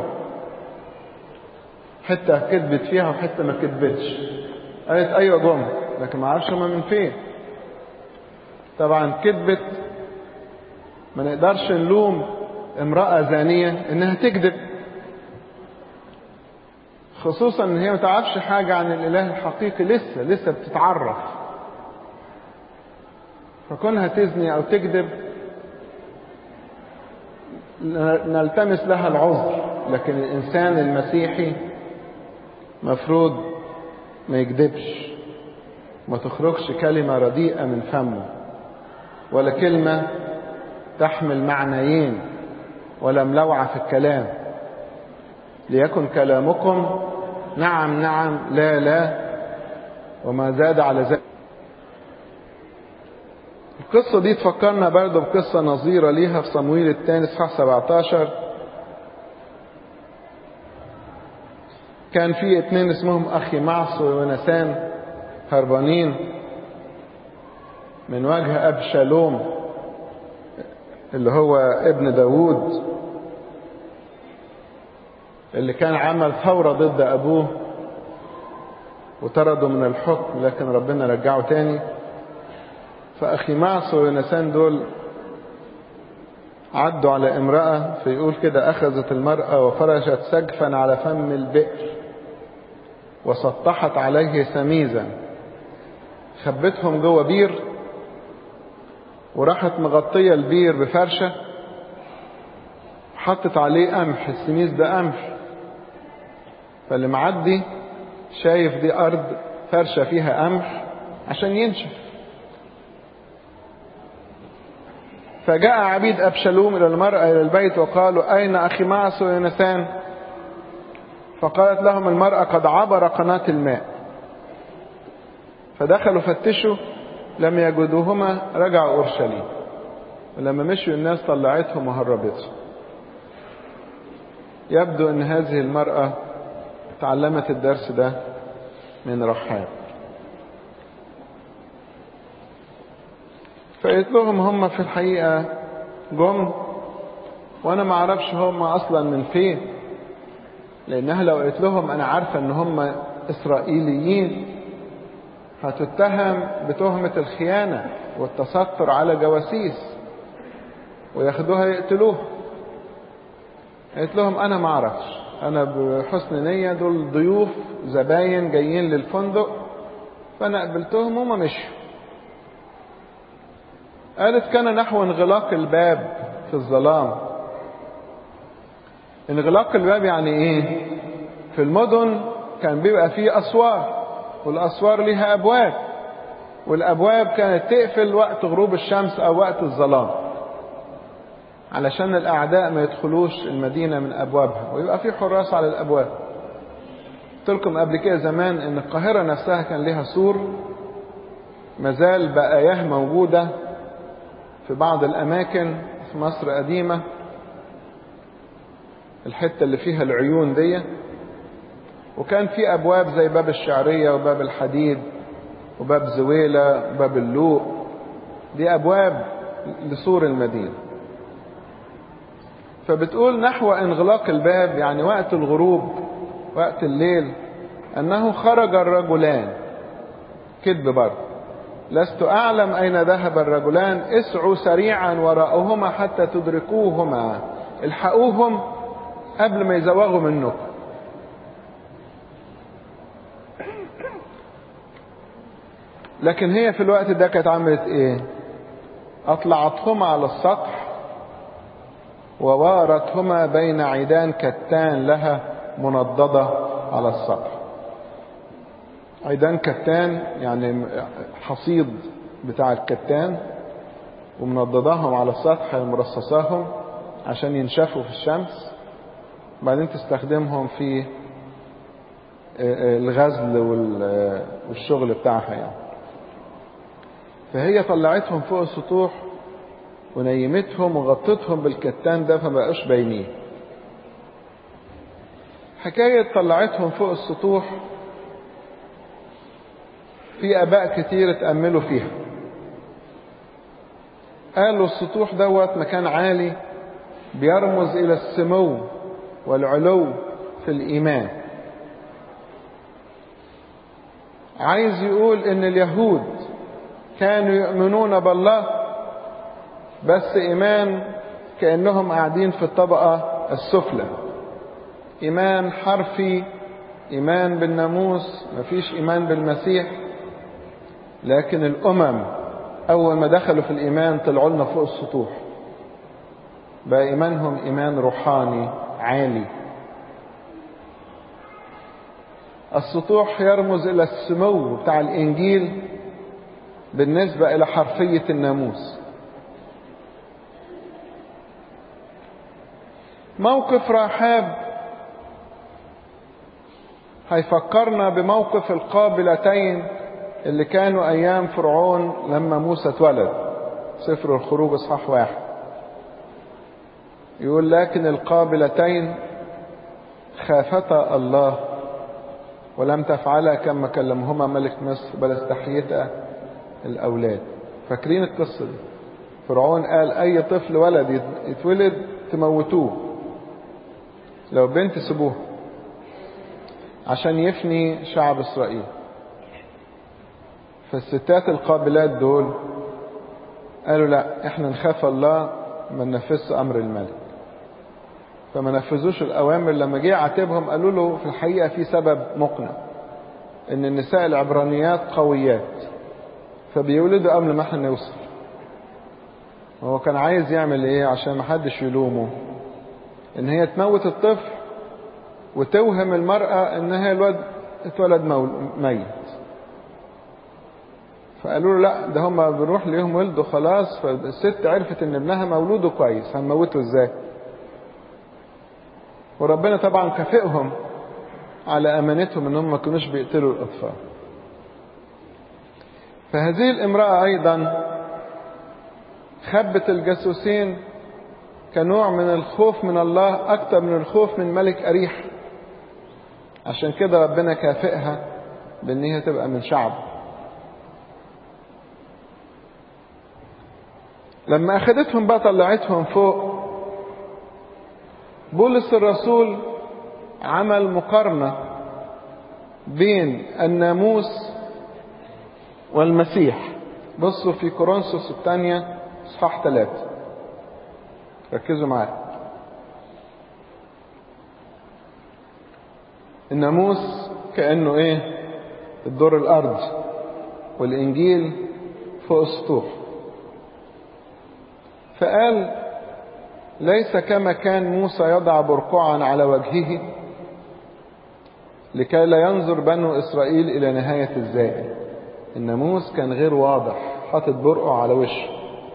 حتة كذبت فيها وحتة ما كذبتش قالت أيوة جم لكن ما أعرفش هما من فين طبعا كذبت ما نقدرش نلوم امرأة زانية إنها تكذب خصوصا إن هي ما تعرفش حاجة عن الإله الحقيقي لسه لسه بتتعرف فكونها تزني أو تكذب نلتمس لها العذر لكن الإنسان المسيحي مفروض ما يكذبش ما تخرجش كلمة رديئة من فمه ولا كلمة تحمل معنيين ولا ملوعة في الكلام ليكن كلامكم نعم نعم لا لا وما زاد على ذلك القصة دي تفكرنا برضه بقصة نظيرة ليها في صمويل الثاني اصحاح 17 كان في اتنين اسمهم أخي معص ونسان هربانين من وجه أبشالوم اللي هو ابن داوود اللي كان عمل ثورة ضد أبوه وطرده من الحكم لكن ربنا رجعه تاني فأخي معص ويونسان دول عدوا على امرأة فيقول كده أخذت المرأة وفرشت سجفا على فم البئر وسطحت عليه سميزا خبتهم جوه بير وراحت مغطية البير بفرشة حطت عليه قمح السميز ده قمح فاللي معدي شايف دي أرض فرشة فيها قمح عشان ينشف فجاء عبيد أبشلوم إلى المرأة إلى البيت وقالوا أين أخي معص ويونسان فقالت لهم المرأة قد عبر قناة الماء فدخلوا فتشوا لم يجدوهما رجعوا أورشليم ولما مشوا الناس طلعتهم وهربتهم يبدو أن هذه المرأة تعلمت الدرس ده من رحاب فقلت لهم هم في الحقيقة جم وانا ما اعرفش هم اصلا من فين لانها لو قلت لهم انا عارفة ان هم اسرائيليين هتتهم بتهمة الخيانة والتستر على جواسيس وياخدوها يقتلوها قلت لهم انا ما اعرفش انا بحسن نية دول ضيوف زباين جايين للفندق فانا قبلتهم وما مشوا قالت كان نحو انغلاق الباب في الظلام انغلاق الباب يعني ايه في المدن كان بيبقى فيه اسوار والاسوار ليها ابواب والابواب كانت تقفل وقت غروب الشمس او وقت الظلام علشان الاعداء ما يدخلوش المدينه من ابوابها ويبقى في حراس على الابواب قلت لكم قبل كده زمان ان القاهره نفسها كان لها سور مازال بقاياه موجوده في بعض الأماكن في مصر قديمة الحتة اللي فيها العيون دي وكان في أبواب زي باب الشعرية وباب الحديد وباب زويلة وباب اللوق دي أبواب لسور المدينة فبتقول نحو انغلاق الباب يعني وقت الغروب وقت الليل أنه خرج الرجلان كذب برضه لست أعلم أين ذهب الرجلان اسعوا سريعا وراءهما حتى تدركوهما الحقوهم قبل ما يزوغوا منكم لكن هي في الوقت ده كانت عملت ايه اطلعتهما على السطح ووارتهما بين عيدان كتان لها منضدة على السطح عيدان كتان يعني حصيد بتاع الكتان ومنضداهم على السطح مرصصاهم عشان ينشفوا في الشمس بعدين تستخدمهم في الغزل والشغل بتاعها يعني فهي طلعتهم فوق السطوح ونيمتهم وغطتهم بالكتان ده فما بقاش باينين حكاية طلعتهم فوق السطوح في اباء كتير اتأملوا فيها قالوا السطوح دوت مكان عالي بيرمز الى السمو والعلو في الايمان عايز يقول ان اليهود كانوا يؤمنون بالله بس ايمان كانهم قاعدين في الطبقه السفلى ايمان حرفي ايمان بالناموس مفيش ايمان بالمسيح لكن الامم اول ما دخلوا في الايمان طلعوا لنا فوق السطوح بقى ايمانهم ايمان روحاني عالي السطوح يرمز الى السمو بتاع الانجيل بالنسبه الى حرفيه الناموس موقف رحاب هيفكرنا بموقف القابلتين اللي كانوا ايام فرعون لما موسى اتولد سفر الخروج اصحاح واحد يقول لكن القابلتين خافتا الله ولم تفعلا كما كلمهما ملك مصر بل استحيتا الاولاد فاكرين القصه دي فرعون قال اي طفل ولد يتولد تموتوه لو بنت سيبوها عشان يفني شعب اسرائيل فالستات القابلات دول قالوا لا احنا نخاف الله ما ننفذش امر الملك فما نفذوش الاوامر لما جه عاتبهم قالوا له في الحقيقه في سبب مقنع ان النساء العبرانيات قويات فبيولدوا قبل ما احنا نوصل هو كان عايز يعمل ايه عشان ما حدش يلومه ان هي تموت الطفل وتوهم المرأة ان هي الواد اتولد ميت فقالوا له لا ده هم بنروح ليهم ولده خلاص فالست عرفت ان ابنها مولوده كويس هنموته ازاي وربنا طبعا كافئهم على امانتهم انهم ما كانوش بيقتلوا الاطفال فهذه الامرأة ايضا خبت الجاسوسين كنوع من الخوف من الله اكتر من الخوف من ملك اريح عشان كده ربنا كافئها بان هي تبقى من شعبه لما اخدتهم بقى طلعتهم فوق بولس الرسول عمل مقارنة بين الناموس والمسيح بصوا في كورنثوس الثانية اصحاح ثلاثة ركزوا معايا الناموس كأنه ايه الدور الارض والانجيل فوق السطوح فقال ليس كما كان موسى يضع برقعا على وجهه لكي لا ينظر بنو إسرائيل إلى نهاية الزائل الناموس كان غير واضح حاطط برقع على وشه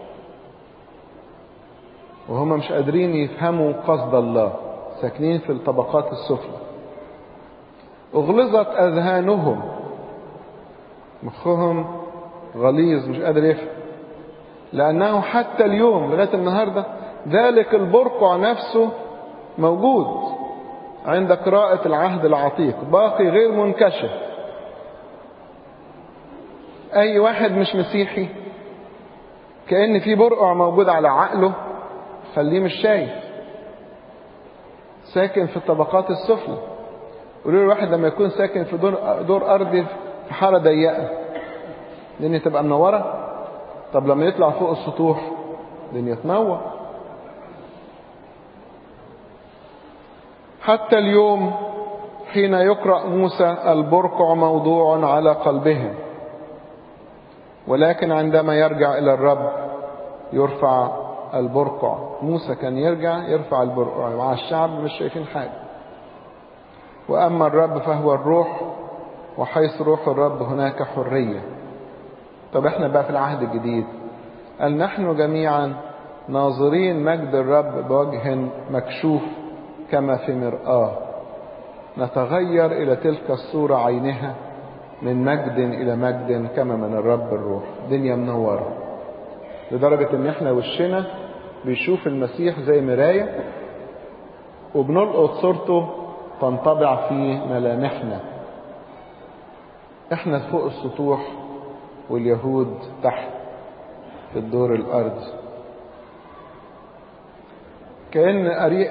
وهم مش قادرين يفهموا قصد الله ساكنين في الطبقات السفلى أغلظت أذهانهم مخهم غليظ مش قادر يفهم لأنه حتى اليوم لغاية النهاردة ذلك البرقع نفسه موجود عند قراءة العهد العتيق باقي غير منكشف أي واحد مش مسيحي كأن في برقع موجود على عقله خليه مش شايف ساكن في الطبقات السفلى قولوا الواحد لما يكون ساكن في دور, دور أرضي في حارة ضيقة الدنيا تبقى منورة طب لما يطلع فوق السطوح الدنيا تنور حتى اليوم حين يقرأ موسى البرقع موضوع على قلبهم ولكن عندما يرجع إلى الرب يرفع البرقع موسى كان يرجع يرفع البرقع مع الشعب مش شايفين حاجة وأما الرب فهو الروح وحيث روح الرب هناك حرية طب احنا بقى في العهد الجديد قال نحن جميعا ناظرين مجد الرب بوجه مكشوف كما في مرآة نتغير إلى تلك الصورة عينها من مجد إلى مجد كما من الرب الروح دنيا منورة لدرجة إن إحنا وشنا بيشوف المسيح زي مراية وبنلقط صورته تنطبع في ملامحنا إحنا فوق السطوح واليهود تحت في الدور الأرضي كأن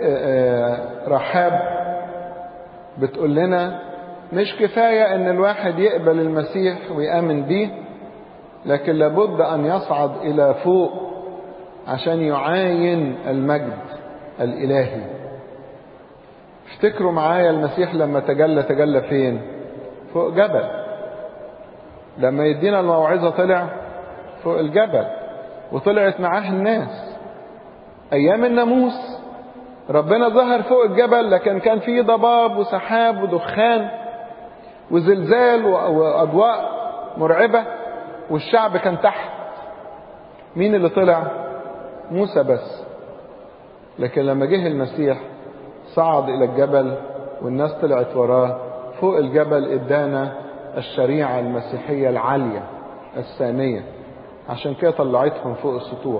رحاب بتقول لنا مش كفاية ان الواحد يقبل المسيح ويأمن بيه لكن لابد ان يصعد الى فوق عشان يعاين المجد الالهي افتكروا معايا المسيح لما تجلى تجلى فين فوق جبل لما يدينا الموعظة طلع فوق الجبل وطلعت معاه الناس ايام الناموس ربنا ظهر فوق الجبل لكن كان فيه ضباب وسحاب ودخان وزلزال واضواء مرعبه والشعب كان تحت مين اللي طلع موسى بس لكن لما جه المسيح صعد الى الجبل والناس طلعت وراه فوق الجبل ادانا الشريعه المسيحيه العاليه الساميه عشان كده طلعتهم فوق السطوح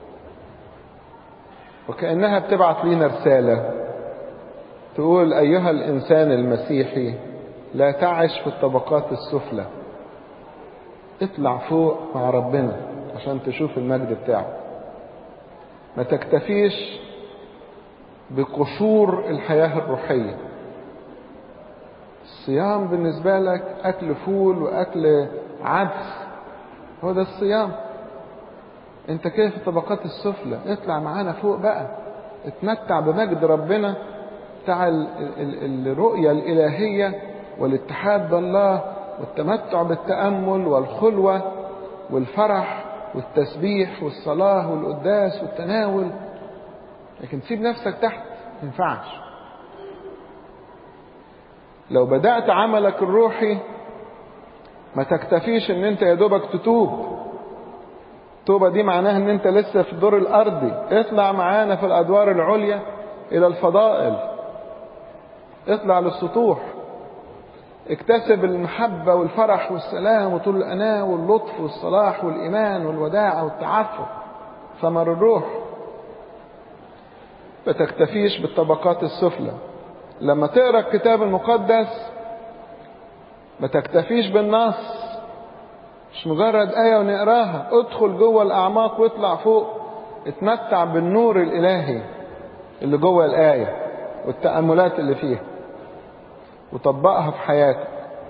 وكأنها بتبعت لنا رسالة تقول أيها الإنسان المسيحي لا تعش في الطبقات السفلى اطلع فوق مع ربنا عشان تشوف المجد بتاعه ما تكتفيش بقشور الحياة الروحية الصيام بالنسبة لك أكل فول وأكل عدس هو ده الصيام انت كده في الطبقات السفلى اطلع معانا فوق بقى اتمتع بمجد ربنا بتاع الرؤية الإلهية والاتحاد بالله والتمتع بالتأمل والخلوة والفرح والتسبيح والصلاة والقداس والتناول لكن تسيب نفسك تحت ما ينفعش لو بدأت عملك الروحي ما تكتفيش ان انت يا دوبك تتوب التوبة دي معناها ان انت لسه في الدور الارضي اطلع معانا في الادوار العليا الى الفضائل اطلع للسطوح اكتسب المحبة والفرح والسلام وطول الأناة واللطف والصلاح والإيمان والوداعة والتعفف ثمر الروح ما تكتفيش بالطبقات السفلى لما تقرا الكتاب المقدس ما تكتفيش بالنص مش مجرد آية ونقراها ادخل جوه الأعماق واطلع فوق اتمتع بالنور الإلهي اللي جوه الآية والتأملات اللي فيها وطبقها في حياتك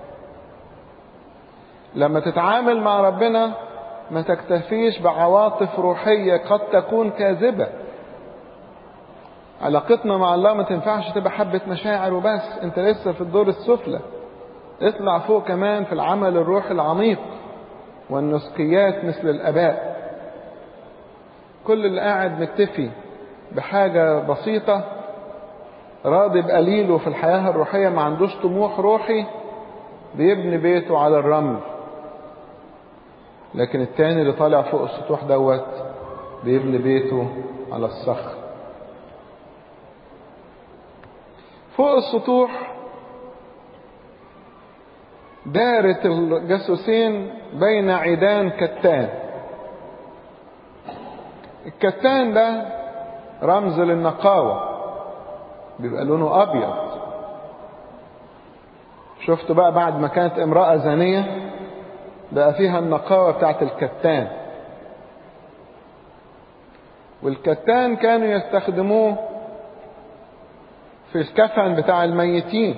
لما تتعامل مع ربنا ما تكتفيش بعواطف روحية قد تكون كاذبة علاقتنا مع الله ما تنفعش تبقى حبة مشاعر وبس انت لسه في الدور السفلى اطلع فوق كمان في العمل الروحي العميق والنسكيات مثل الاباء كل اللي قاعد مكتفي بحاجة بسيطة راضي بقليله في الحياة الروحية ما عندوش طموح روحي بيبني بيته على الرمل لكن التاني اللي طالع فوق السطوح دوت بيبني بيته على الصخر فوق السطوح دارت الجاسوسين بين عيدان كتان الكتان ده رمز للنقاوة بيبقى لونه أبيض شفتوا بقى بعد ما كانت امرأة زانية بقى فيها النقاوة بتاعت الكتان والكتان كانوا يستخدموه في الكفن بتاع الميتين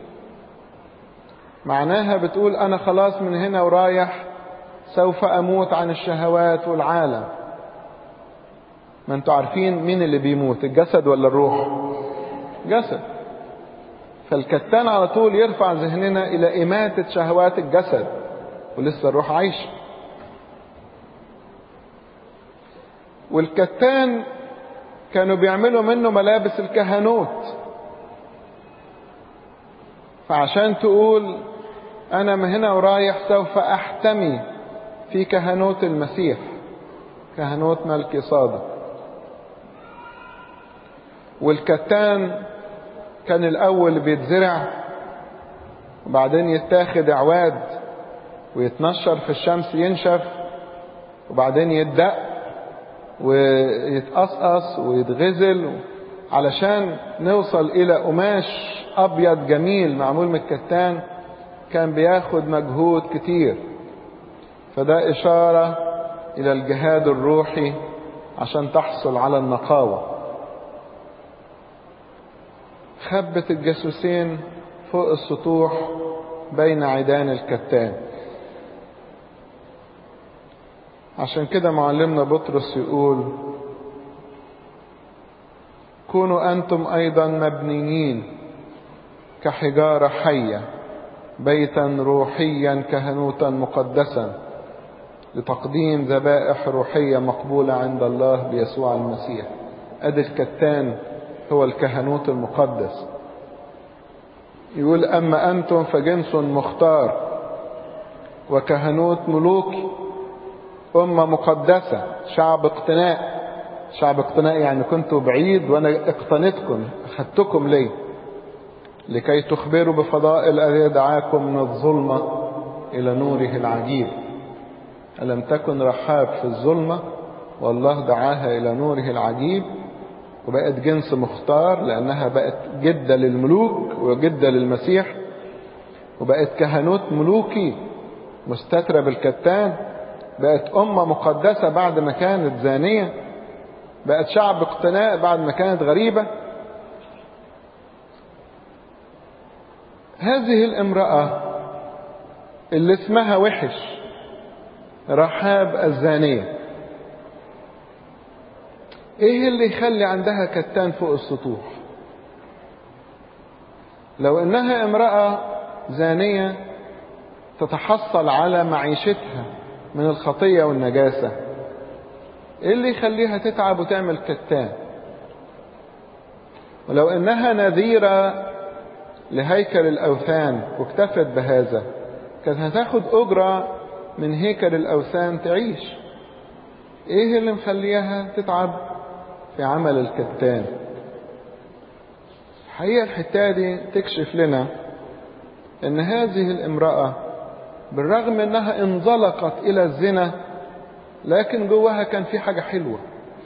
معناها بتقول أنا خلاص من هنا ورايح سوف أموت عن الشهوات والعالم ما انتوا عارفين مين اللي بيموت الجسد ولا الروح جسد فالكتان على طول يرفع ذهننا إلى إماتة شهوات الجسد ولسه الروح عايشة والكتان كانوا بيعملوا منه ملابس الكهنوت فعشان تقول أنا من هنا ورايح سوف أحتمي في كهنوت المسيح كهنوت ملكي صادق والكتان كان الأول بيتزرع وبعدين يتاخد أعواد ويتنشر في الشمس ينشف وبعدين يتدق ويتقصقص ويتغزل علشان نوصل إلى قماش أبيض جميل معمول من الكتان كان بياخد مجهود كتير فده إشارة إلى الجهاد الروحي عشان تحصل على النقاوة خبت الجاسوسين فوق السطوح بين عيدان الكتان عشان كده معلمنا بطرس يقول كونوا أنتم أيضا مبنيين كحجارة حية بيتا روحيا كهنوتا مقدسا لتقديم ذبائح روحية مقبولة عند الله بيسوع المسيح أدي الكتان هو الكهنوت المقدس يقول أما أنتم فجنس مختار وكهنوت ملوكي أمة مقدسة شعب اقتناء شعب اقتناء يعني كنتوا بعيد وأنا اقتنيتكم أخذتكم ليه لكي تخبروا بفضائل الذي دعاكم من الظلمة إلى نوره العجيب ألم تكن رحاب في الظلمة والله دعاها إلى نوره العجيب وبقت جنس مختار لأنها بقت جدة للملوك وجدة للمسيح وبقت كهنوت ملوكي مستترة بالكتان بقت أمة مقدسة بعد ما كانت زانية بقت شعب اقتناء بعد ما كانت غريبة هذه الامرأة اللي اسمها وحش رحاب الزانية ايه اللي يخلي عندها كتان فوق السطوح لو انها امرأة زانية تتحصل على معيشتها من الخطية والنجاسة ايه اللي يخليها تتعب وتعمل كتان ولو انها نذيرة لهيكل الاوثان واكتفت بهذا كانت هتاخد اجرة من هيكل الاوثان تعيش ايه اللي مخليها تتعب في عمل الكتان الحقيقة الحتة دي تكشف لنا ان هذه الامرأة بالرغم انها انزلقت الى الزنا لكن جواها كان في حاجة حلوة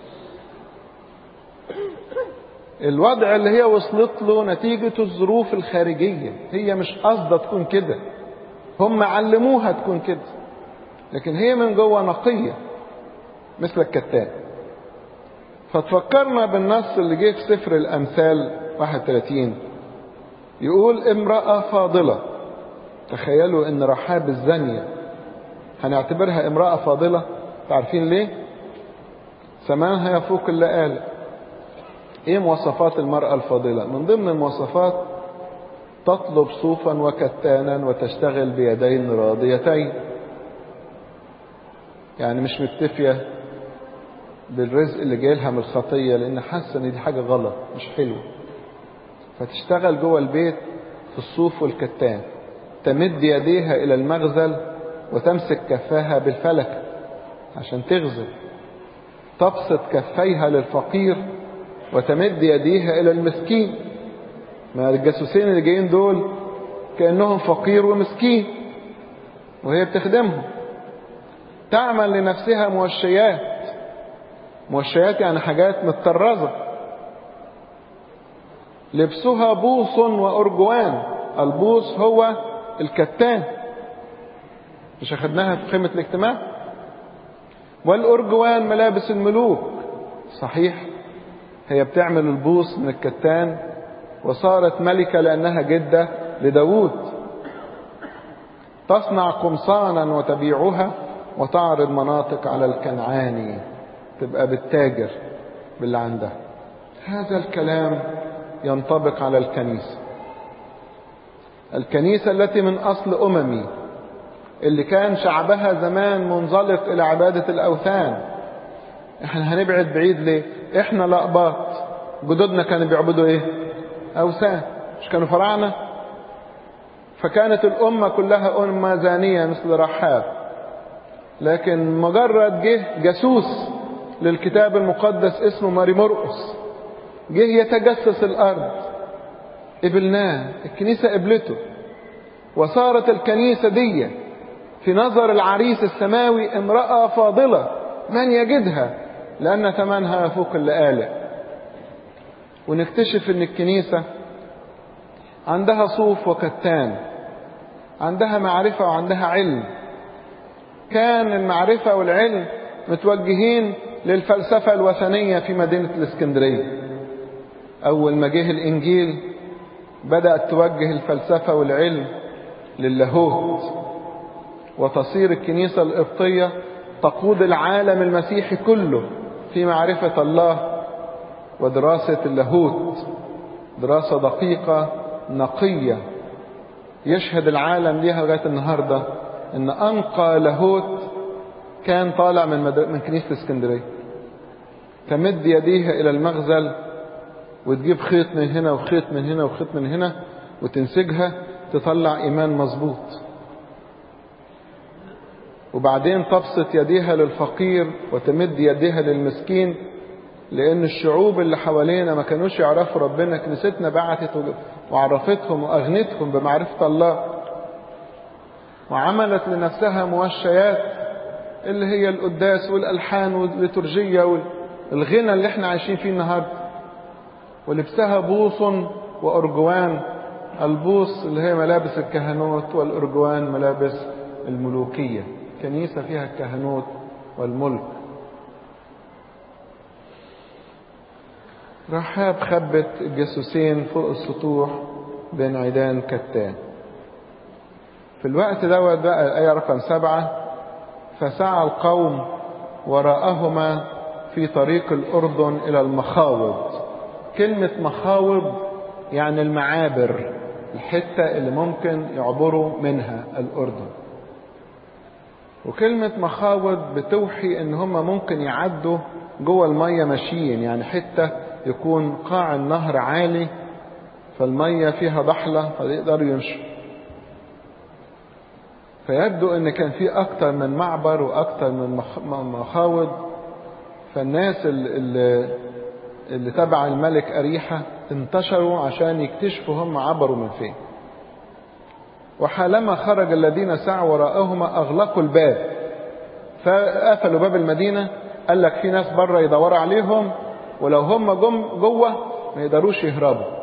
الوضع اللي هي وصلت له نتيجة الظروف الخارجية هي مش قصدة تكون كده هم علموها تكون كده لكن هي من جوه نقية مثل الكتان فتفكرنا بالنص اللي جه في سفر الأمثال 31 يقول امرأة فاضلة تخيلوا ان رحاب الزانية هنعتبرها امرأة فاضلة تعرفين ليه ثمنها يفوق اللي قال ايه مواصفات المرأة الفاضلة من ضمن المواصفات تطلب صوفا وكتانا وتشتغل بيدين راضيتين يعني مش مكتفية بالرزق اللي جايلها من الخطية لأن حاسة إن دي حاجة غلط مش حلوة فتشتغل جوه البيت في الصوف والكتان تمد يديها إلى المغزل وتمسك كفاها بالفلك عشان تغزل تبسط كفيها للفقير وتمد يديها إلى المسكين ما الجاسوسين اللي جايين دول كأنهم فقير ومسكين وهي بتخدمهم تعمل لنفسها موشيات موشيات يعني حاجات متطرزة لبسها بوص وأرجوان البوص هو الكتان مش أخدناها في قيمة الاجتماع والأرجوان ملابس الملوك صحيح هي بتعمل البوص من الكتان وصارت ملكة لأنها جدة لداود تصنع قمصانا وتبيعها وتعرض مناطق على الكنعاني تبقى بالتاجر باللي عندها هذا الكلام ينطبق على الكنيسة الكنيسة التي من أصل أممي اللي كان شعبها زمان منزلق إلى عبادة الأوثان احنا هنبعد بعيد ليه احنا لأباط جدودنا كانوا بيعبدوا ايه أوثان مش كانوا فراعنة فكانت الأمة كلها أمة زانية مثل رحاب لكن مجرد جه جاسوس للكتاب المقدس اسمه ماري مرقس جه يتجسس الأرض قبلناه الكنيسة قبلته وصارت الكنيسة دي في نظر العريس السماوي امرأة فاضلة من يجدها لأن ثمنها يفوق اللآلئ ونكتشف ان الكنيسة عندها صوف وكتان عندها معرفة وعندها علم كان المعرفة والعلم متوجهين للفلسفة الوثنية في مدينة الاسكندرية أول ما جه الإنجيل بدأت توجه الفلسفة والعلم للاهوت وتصير الكنيسة القبطية تقود العالم المسيحي كله في معرفة الله ودراسة اللاهوت دراسة دقيقة نقية يشهد العالم ليها لغاية النهاردة ان انقى لاهوت كان طالع من, مد... من كنيسة اسكندرية تمد يديها الى المغزل وتجيب خيط من هنا وخيط من هنا وخيط من هنا وتنسجها تطلع ايمان مظبوط وبعدين تبسط يديها للفقير وتمد يديها للمسكين لان الشعوب اللي حوالينا ما كانوش يعرفوا ربنا كنيستنا بعتت وعرفتهم واغنتهم بمعرفة الله وعملت لنفسها موشيات اللي هي القداس والالحان والليتورجية والغنى اللي احنا عايشين فيه النهارده ولبسها بوص وارجوان البوص اللي هي ملابس الكهنوت والارجوان ملابس الملوكية كنيسة فيها الكهنوت والملك رحاب خبت الجاسوسين فوق السطوح بين عيدان كتان في الوقت دوت بقى الآية رقم سبعة فسعى القوم وراءهما في طريق الأردن إلى المخاوض كلمة مخاوض يعني المعابر الحتة اللي ممكن يعبروا منها الأردن وكلمة مخاوض بتوحي ان هم ممكن يعدوا جوه المية ماشيين يعني حتة يكون قاع النهر عالي فالمية فيها ضحلة فيقدروا يمشوا فيبدو ان كان في اكتر من معبر واكتر من مخاوض فالناس اللي, اللي تبع الملك أريحة انتشروا عشان يكتشفوا هم عبروا من فين وحالما خرج الذين سعوا وراءهما أغلقوا الباب فقفلوا باب المدينة قال لك في ناس بره يدوروا عليهم ولو هم جم جوه ما يقدروش يهربوا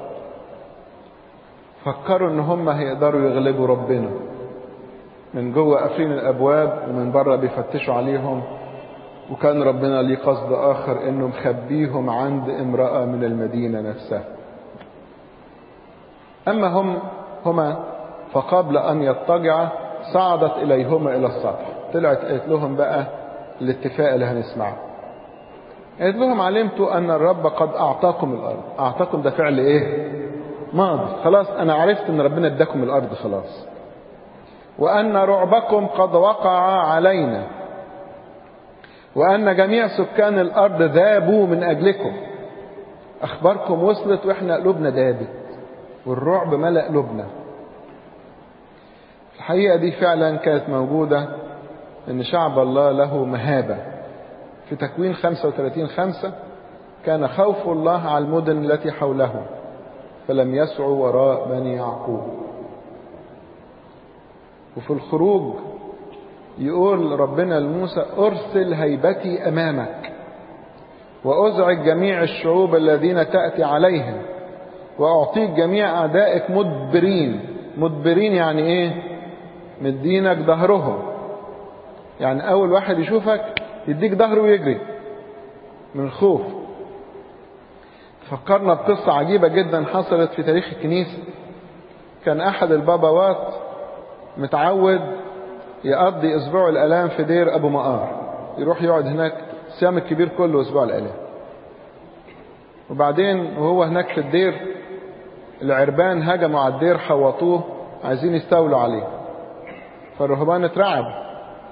فكروا ان هم هيقدروا يغلبوا ربنا من جوه قافلين الابواب ومن بره بيفتشوا عليهم وكان ربنا ليه قصد اخر انه مخبيهم عند امراه من المدينه نفسها اما هم هما فقبل ان يضطجعا صعدت اليهما الى السطح طلعت قالت لهم بقى الاتفاق اللي هنسمعه قالت لهم علمت ان الرب قد اعطاكم الارض اعطاكم ده فعل ايه ماضي خلاص انا عرفت ان ربنا اداكم الارض خلاص وان رعبكم قد وقع علينا وان جميع سكان الارض ذابوا من اجلكم اخباركم وصلت واحنا قلوبنا دابت والرعب ملا قلوبنا الحقيقه دي فعلا كانت موجوده ان شعب الله له مهابه في تكوين 35 خمسة كان خوف الله على المدن التي حوله فلم يسعوا وراء بني يعقوب وفي الخروج يقول ربنا لموسى ارسل هيبتي امامك وازعج جميع الشعوب الذين تاتي عليهم واعطيك جميع اعدائك مدبرين مدبرين يعني ايه مدينك ظهرهم يعني اول واحد يشوفك يديك ظهره ويجري من الخوف فكرنا بقصة عجيبة جدا حصلت في تاريخ الكنيسة كان أحد البابوات متعود يقضي أسبوع الآلام في دير أبو مقار يروح يقعد هناك الصيام الكبير كله أسبوع الآلام وبعدين وهو هناك في الدير العربان هجموا على الدير حوطوه عايزين يستولوا عليه فالرهبان اترعبوا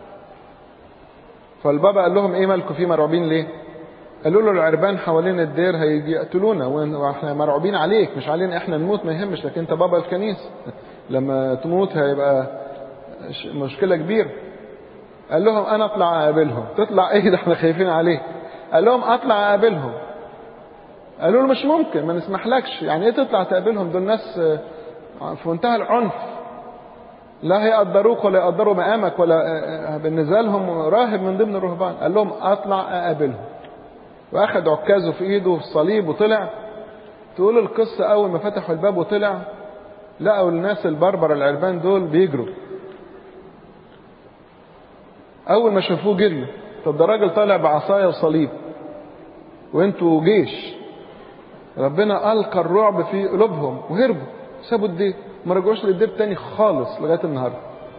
فالبابا قال لهم ايه مالكم فيه مرعوبين ليه قالوا له العربان حوالين الدير هيجي يقتلونا واحنا مرعوبين عليك مش علينا احنا نموت ما يهمش لكن انت بابا الكنيسه لما تموت هيبقى مشكله كبيره قال لهم انا اطلع اقابلهم تطلع ايه ده احنا خايفين عليك قال لهم اطلع اقابلهم قالوا له مش ممكن ما نسمحلكش يعني ايه تطلع تقابلهم دول ناس في منتهى العنف لا هيقدروك ولا يقدروا مقامك ولا بالنسبه لهم راهب من ضمن الرهبان قال لهم اطلع اقابلهم واخد عكازه في ايده في الصليب وطلع تقول القصه اول ما فتحوا الباب وطلع لقوا الناس البربر العربان دول بيجروا اول ما شافوه جريوا طب ده راجل طالع بعصايه وصليب وانتوا جيش ربنا القى الرعب في قلوبهم وهربوا سابوا الدير ما رجعوش للدير تاني خالص لغايه النهارده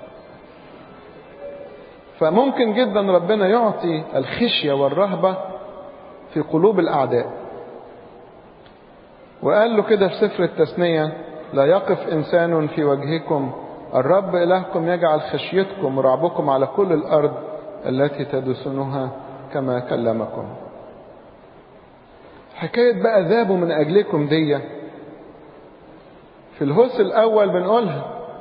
فممكن جدا ربنا يعطي الخشيه والرهبه في قلوب الاعداء وقال له كده في سفر التثنيه لا يقف انسان في وجهكم الرب الهكم يجعل خشيتكم ورعبكم على كل الارض التي تدسونها كما كلمكم حكايه بقى ذابوا من اجلكم دي في الهوس الأول بنقولها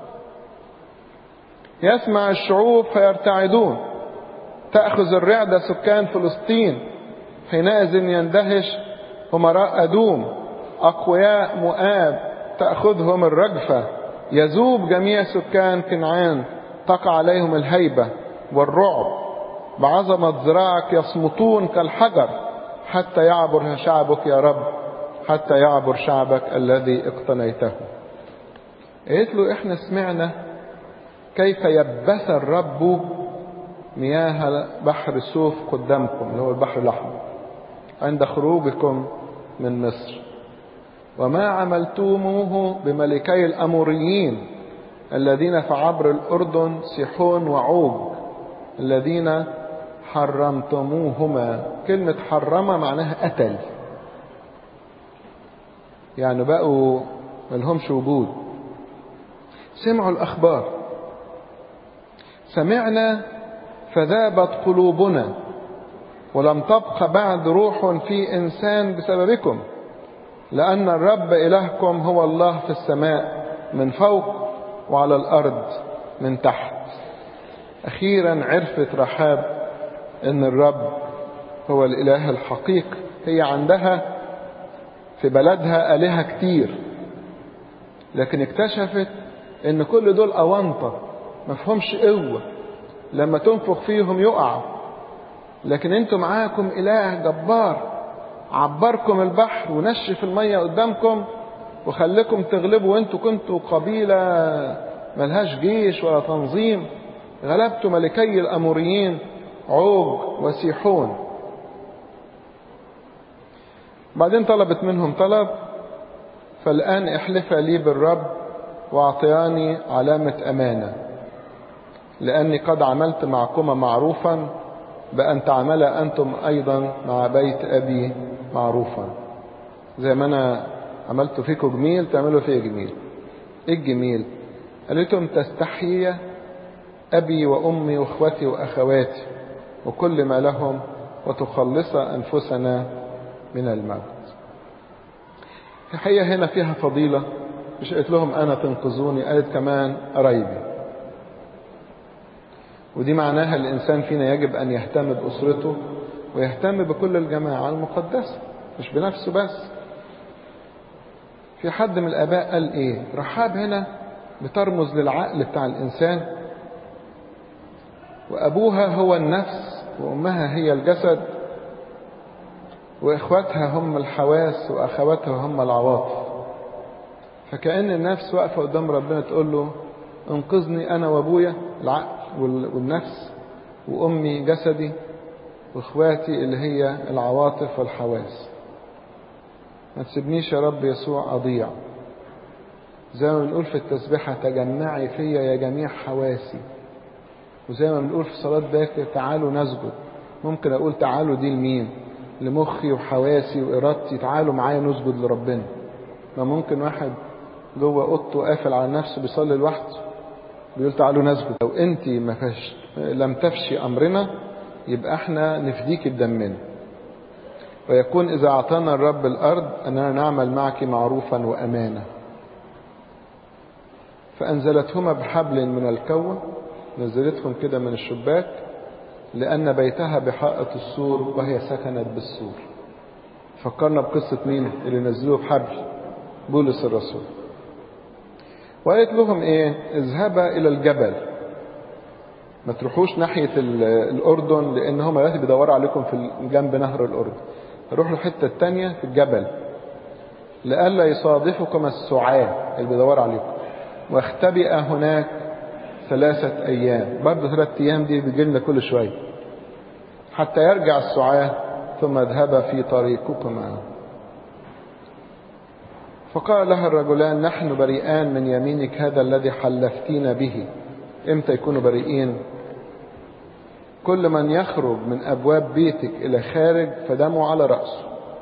يسمع الشعوب فيرتعدون تأخذ الرعدة سكان فلسطين حينئذ يندهش أمراء أدوم أقوياء مؤاب تأخذهم الرجفة يذوب جميع سكان كنعان تقع عليهم الهيبة والرعب بعظمة ذراعك يصمتون كالحجر حتى يعبر شعبك يا رب حتى يعبر شعبك الذي اقتنيته قالت له احنا سمعنا كيف يبث الرب مياه بحر سوف قدامكم اللي هو البحر الاحمر عند خروجكم من مصر وما عملتموه بملكي الاموريين الذين في عبر الاردن سيحون وعوج الذين حرمتموهما كلمة حرمة معناها قتل يعني بقوا ملهمش وجود سمعوا الأخبار سمعنا فذابت قلوبنا ولم تبق بعد روح في إنسان بسببكم لأن الرب إلهكم هو الله في السماء من فوق وعلى الأرض من تحت أخيرا عرفت رحاب أن الرب هو الإله الحقيقي هي عندها في بلدها آلهة كتير لكن اكتشفت ان كل دول أونطة مفهومش قوة لما تنفخ فيهم يقع لكن انتوا معاكم إله جبار عبركم البحر ونشف المية قدامكم وخليكم تغلبوا وانتوا كنتوا قبيلة ملهاش جيش ولا تنظيم غلبتوا ملكي الأموريين عوج وسيحون بعدين طلبت منهم طلب فالآن احلف لي بالرب واعطياني علامة أمانة لأني قد عملت معكما معروفا بأن تعمل أنتم أيضا مع بيت أبي معروفا زي ما أنا عملت فيكم جميل تعملوا فيه جميل إيه الجميل قالتهم تستحيي أبي وأمي وإخوتي وأخواتي وكل ما لهم وتخلص أنفسنا من الموت الحقيقة هنا فيها فضيلة مش قالت لهم أنا تنقذوني قالت كمان قرايبي ودي معناها الإنسان فينا يجب أن يهتم بأسرته ويهتم بكل الجماعة المقدسة مش بنفسه بس في حد من الآباء قال إيه رحاب هنا بترمز للعقل بتاع الإنسان وأبوها هو النفس وأمها هي الجسد وإخواتها هم الحواس وأخواتها هم العواطف فكأن النفس واقفة قدام ربنا تقول له انقذني أنا وأبويا العقل والنفس وأمي جسدي وإخواتي اللي هي العواطف والحواس ما تسيبنيش يا رب يسوع أضيع زي ما بنقول في التسبيحة تجمعي فيا يا جميع حواسي وزي ما بنقول في صلاة باكر تعالوا نسجد ممكن أقول تعالوا دي لمين لمخي وحواسي وإرادتي تعالوا معايا نسجد لربنا ما ممكن واحد جوه اوضته قافل على نفسه بيصلي لوحده بيقول تعالوا نسجد لو انت ما فش لم تفشي امرنا يبقى احنا نفديك بدمنا ويكون اذا اعطانا الرب الارض اننا نعمل معك معروفا وامانه فانزلتهما بحبل من الكوه نزلتهم كده من الشباك لان بيتها بحائط السور وهي سكنت بالسور فكرنا بقصه مين اللي نزلوه بحبل بولس الرسول وقالت لهم ايه اذهبا الى الجبل ما تروحوش ناحية الأردن لأن هم دلوقتي بيدوروا عليكم في جنب نهر الأردن روحوا الحتة التانية في الجبل لئلا يصادفكم السعاة اللي بيدوروا عليكم واختبئ هناك ثلاثة أيام برضه ثلاثة أيام دي بيجي لنا كل شوية حتى يرجع السعاة ثم اذهبا في طريقكما فقال لها الرجلان نحن بريئان من يمينك هذا الذي حلفتينا به امتى يكونوا بريئين كل من يخرج من ابواب بيتك الى خارج فدمه على راسه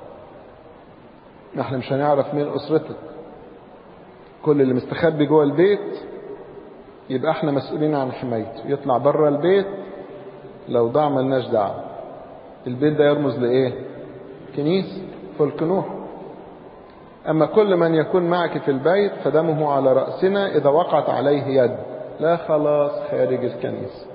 احنا مش هنعرف مين اسرتك كل اللي مستخبي جوه البيت يبقى احنا مسؤولين عن حمايته يطلع بره البيت لو ضاع ملناش دعوه البيت ده يرمز لايه كنيسه فلك نوح أما كل من يكون معك في البيت فدمه على رأسنا إذا وقعت عليه يد لا خلاص خارج الكنيسة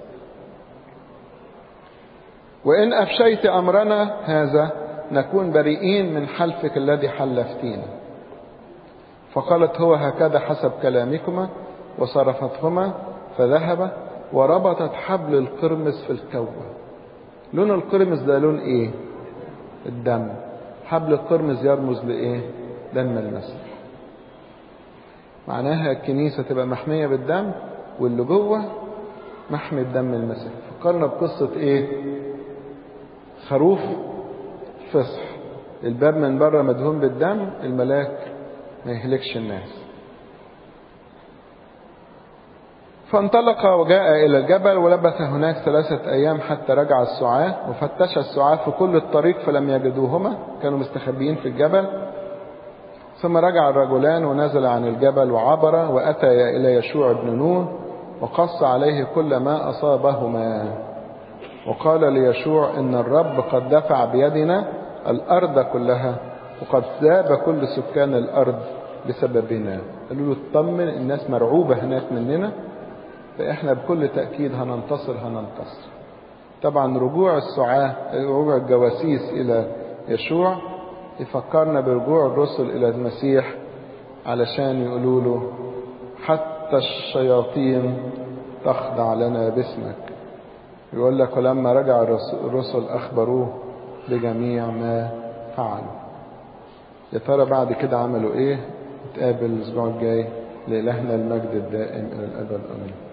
وإن أفشيت أمرنا هذا نكون بريئين من حلفك الذي حلفتينا فقالت هو هكذا حسب كلامكما وصرفتهما فذهب وربطت حبل القرمز في الكوة لون القرمز ده لون ايه الدم حبل القرمز يرمز لايه دم المسيح معناها الكنيسة تبقى محمية بالدم واللي جوه محمي بدم المسيح فكرنا بقصة ايه خروف فصح الباب من بره مدهون بالدم الملاك ما يهلكش الناس فانطلق وجاء إلى الجبل ولبث هناك ثلاثة أيام حتى رجع السعاة وفتش السعاة في كل الطريق فلم يجدوهما كانوا مستخبيين في الجبل ثم رجع الرجلان ونزل عن الجبل وعبر وأتى إلى يشوع بن نون وقص عليه كل ما أصابهما وقال ليشوع إن الرب قد دفع بيدنا الأرض كلها وقد ذاب كل سكان الأرض بسببنا قالوا له اطمن الناس مرعوبة هناك مننا فإحنا بكل تأكيد هننتصر هننتصر طبعا رجوع السعاة رجوع الجواسيس إلى يشوع يفكرنا برجوع الرسل إلى المسيح علشان يقولوا له حتى الشياطين تخضع لنا باسمك يقول لك ولما رجع الرسل أخبروه بجميع ما فعلوا يا ترى بعد كده عملوا ايه نتقابل الاسبوع الجاي لإلهنا المجد الدائم إلى الأبد آمين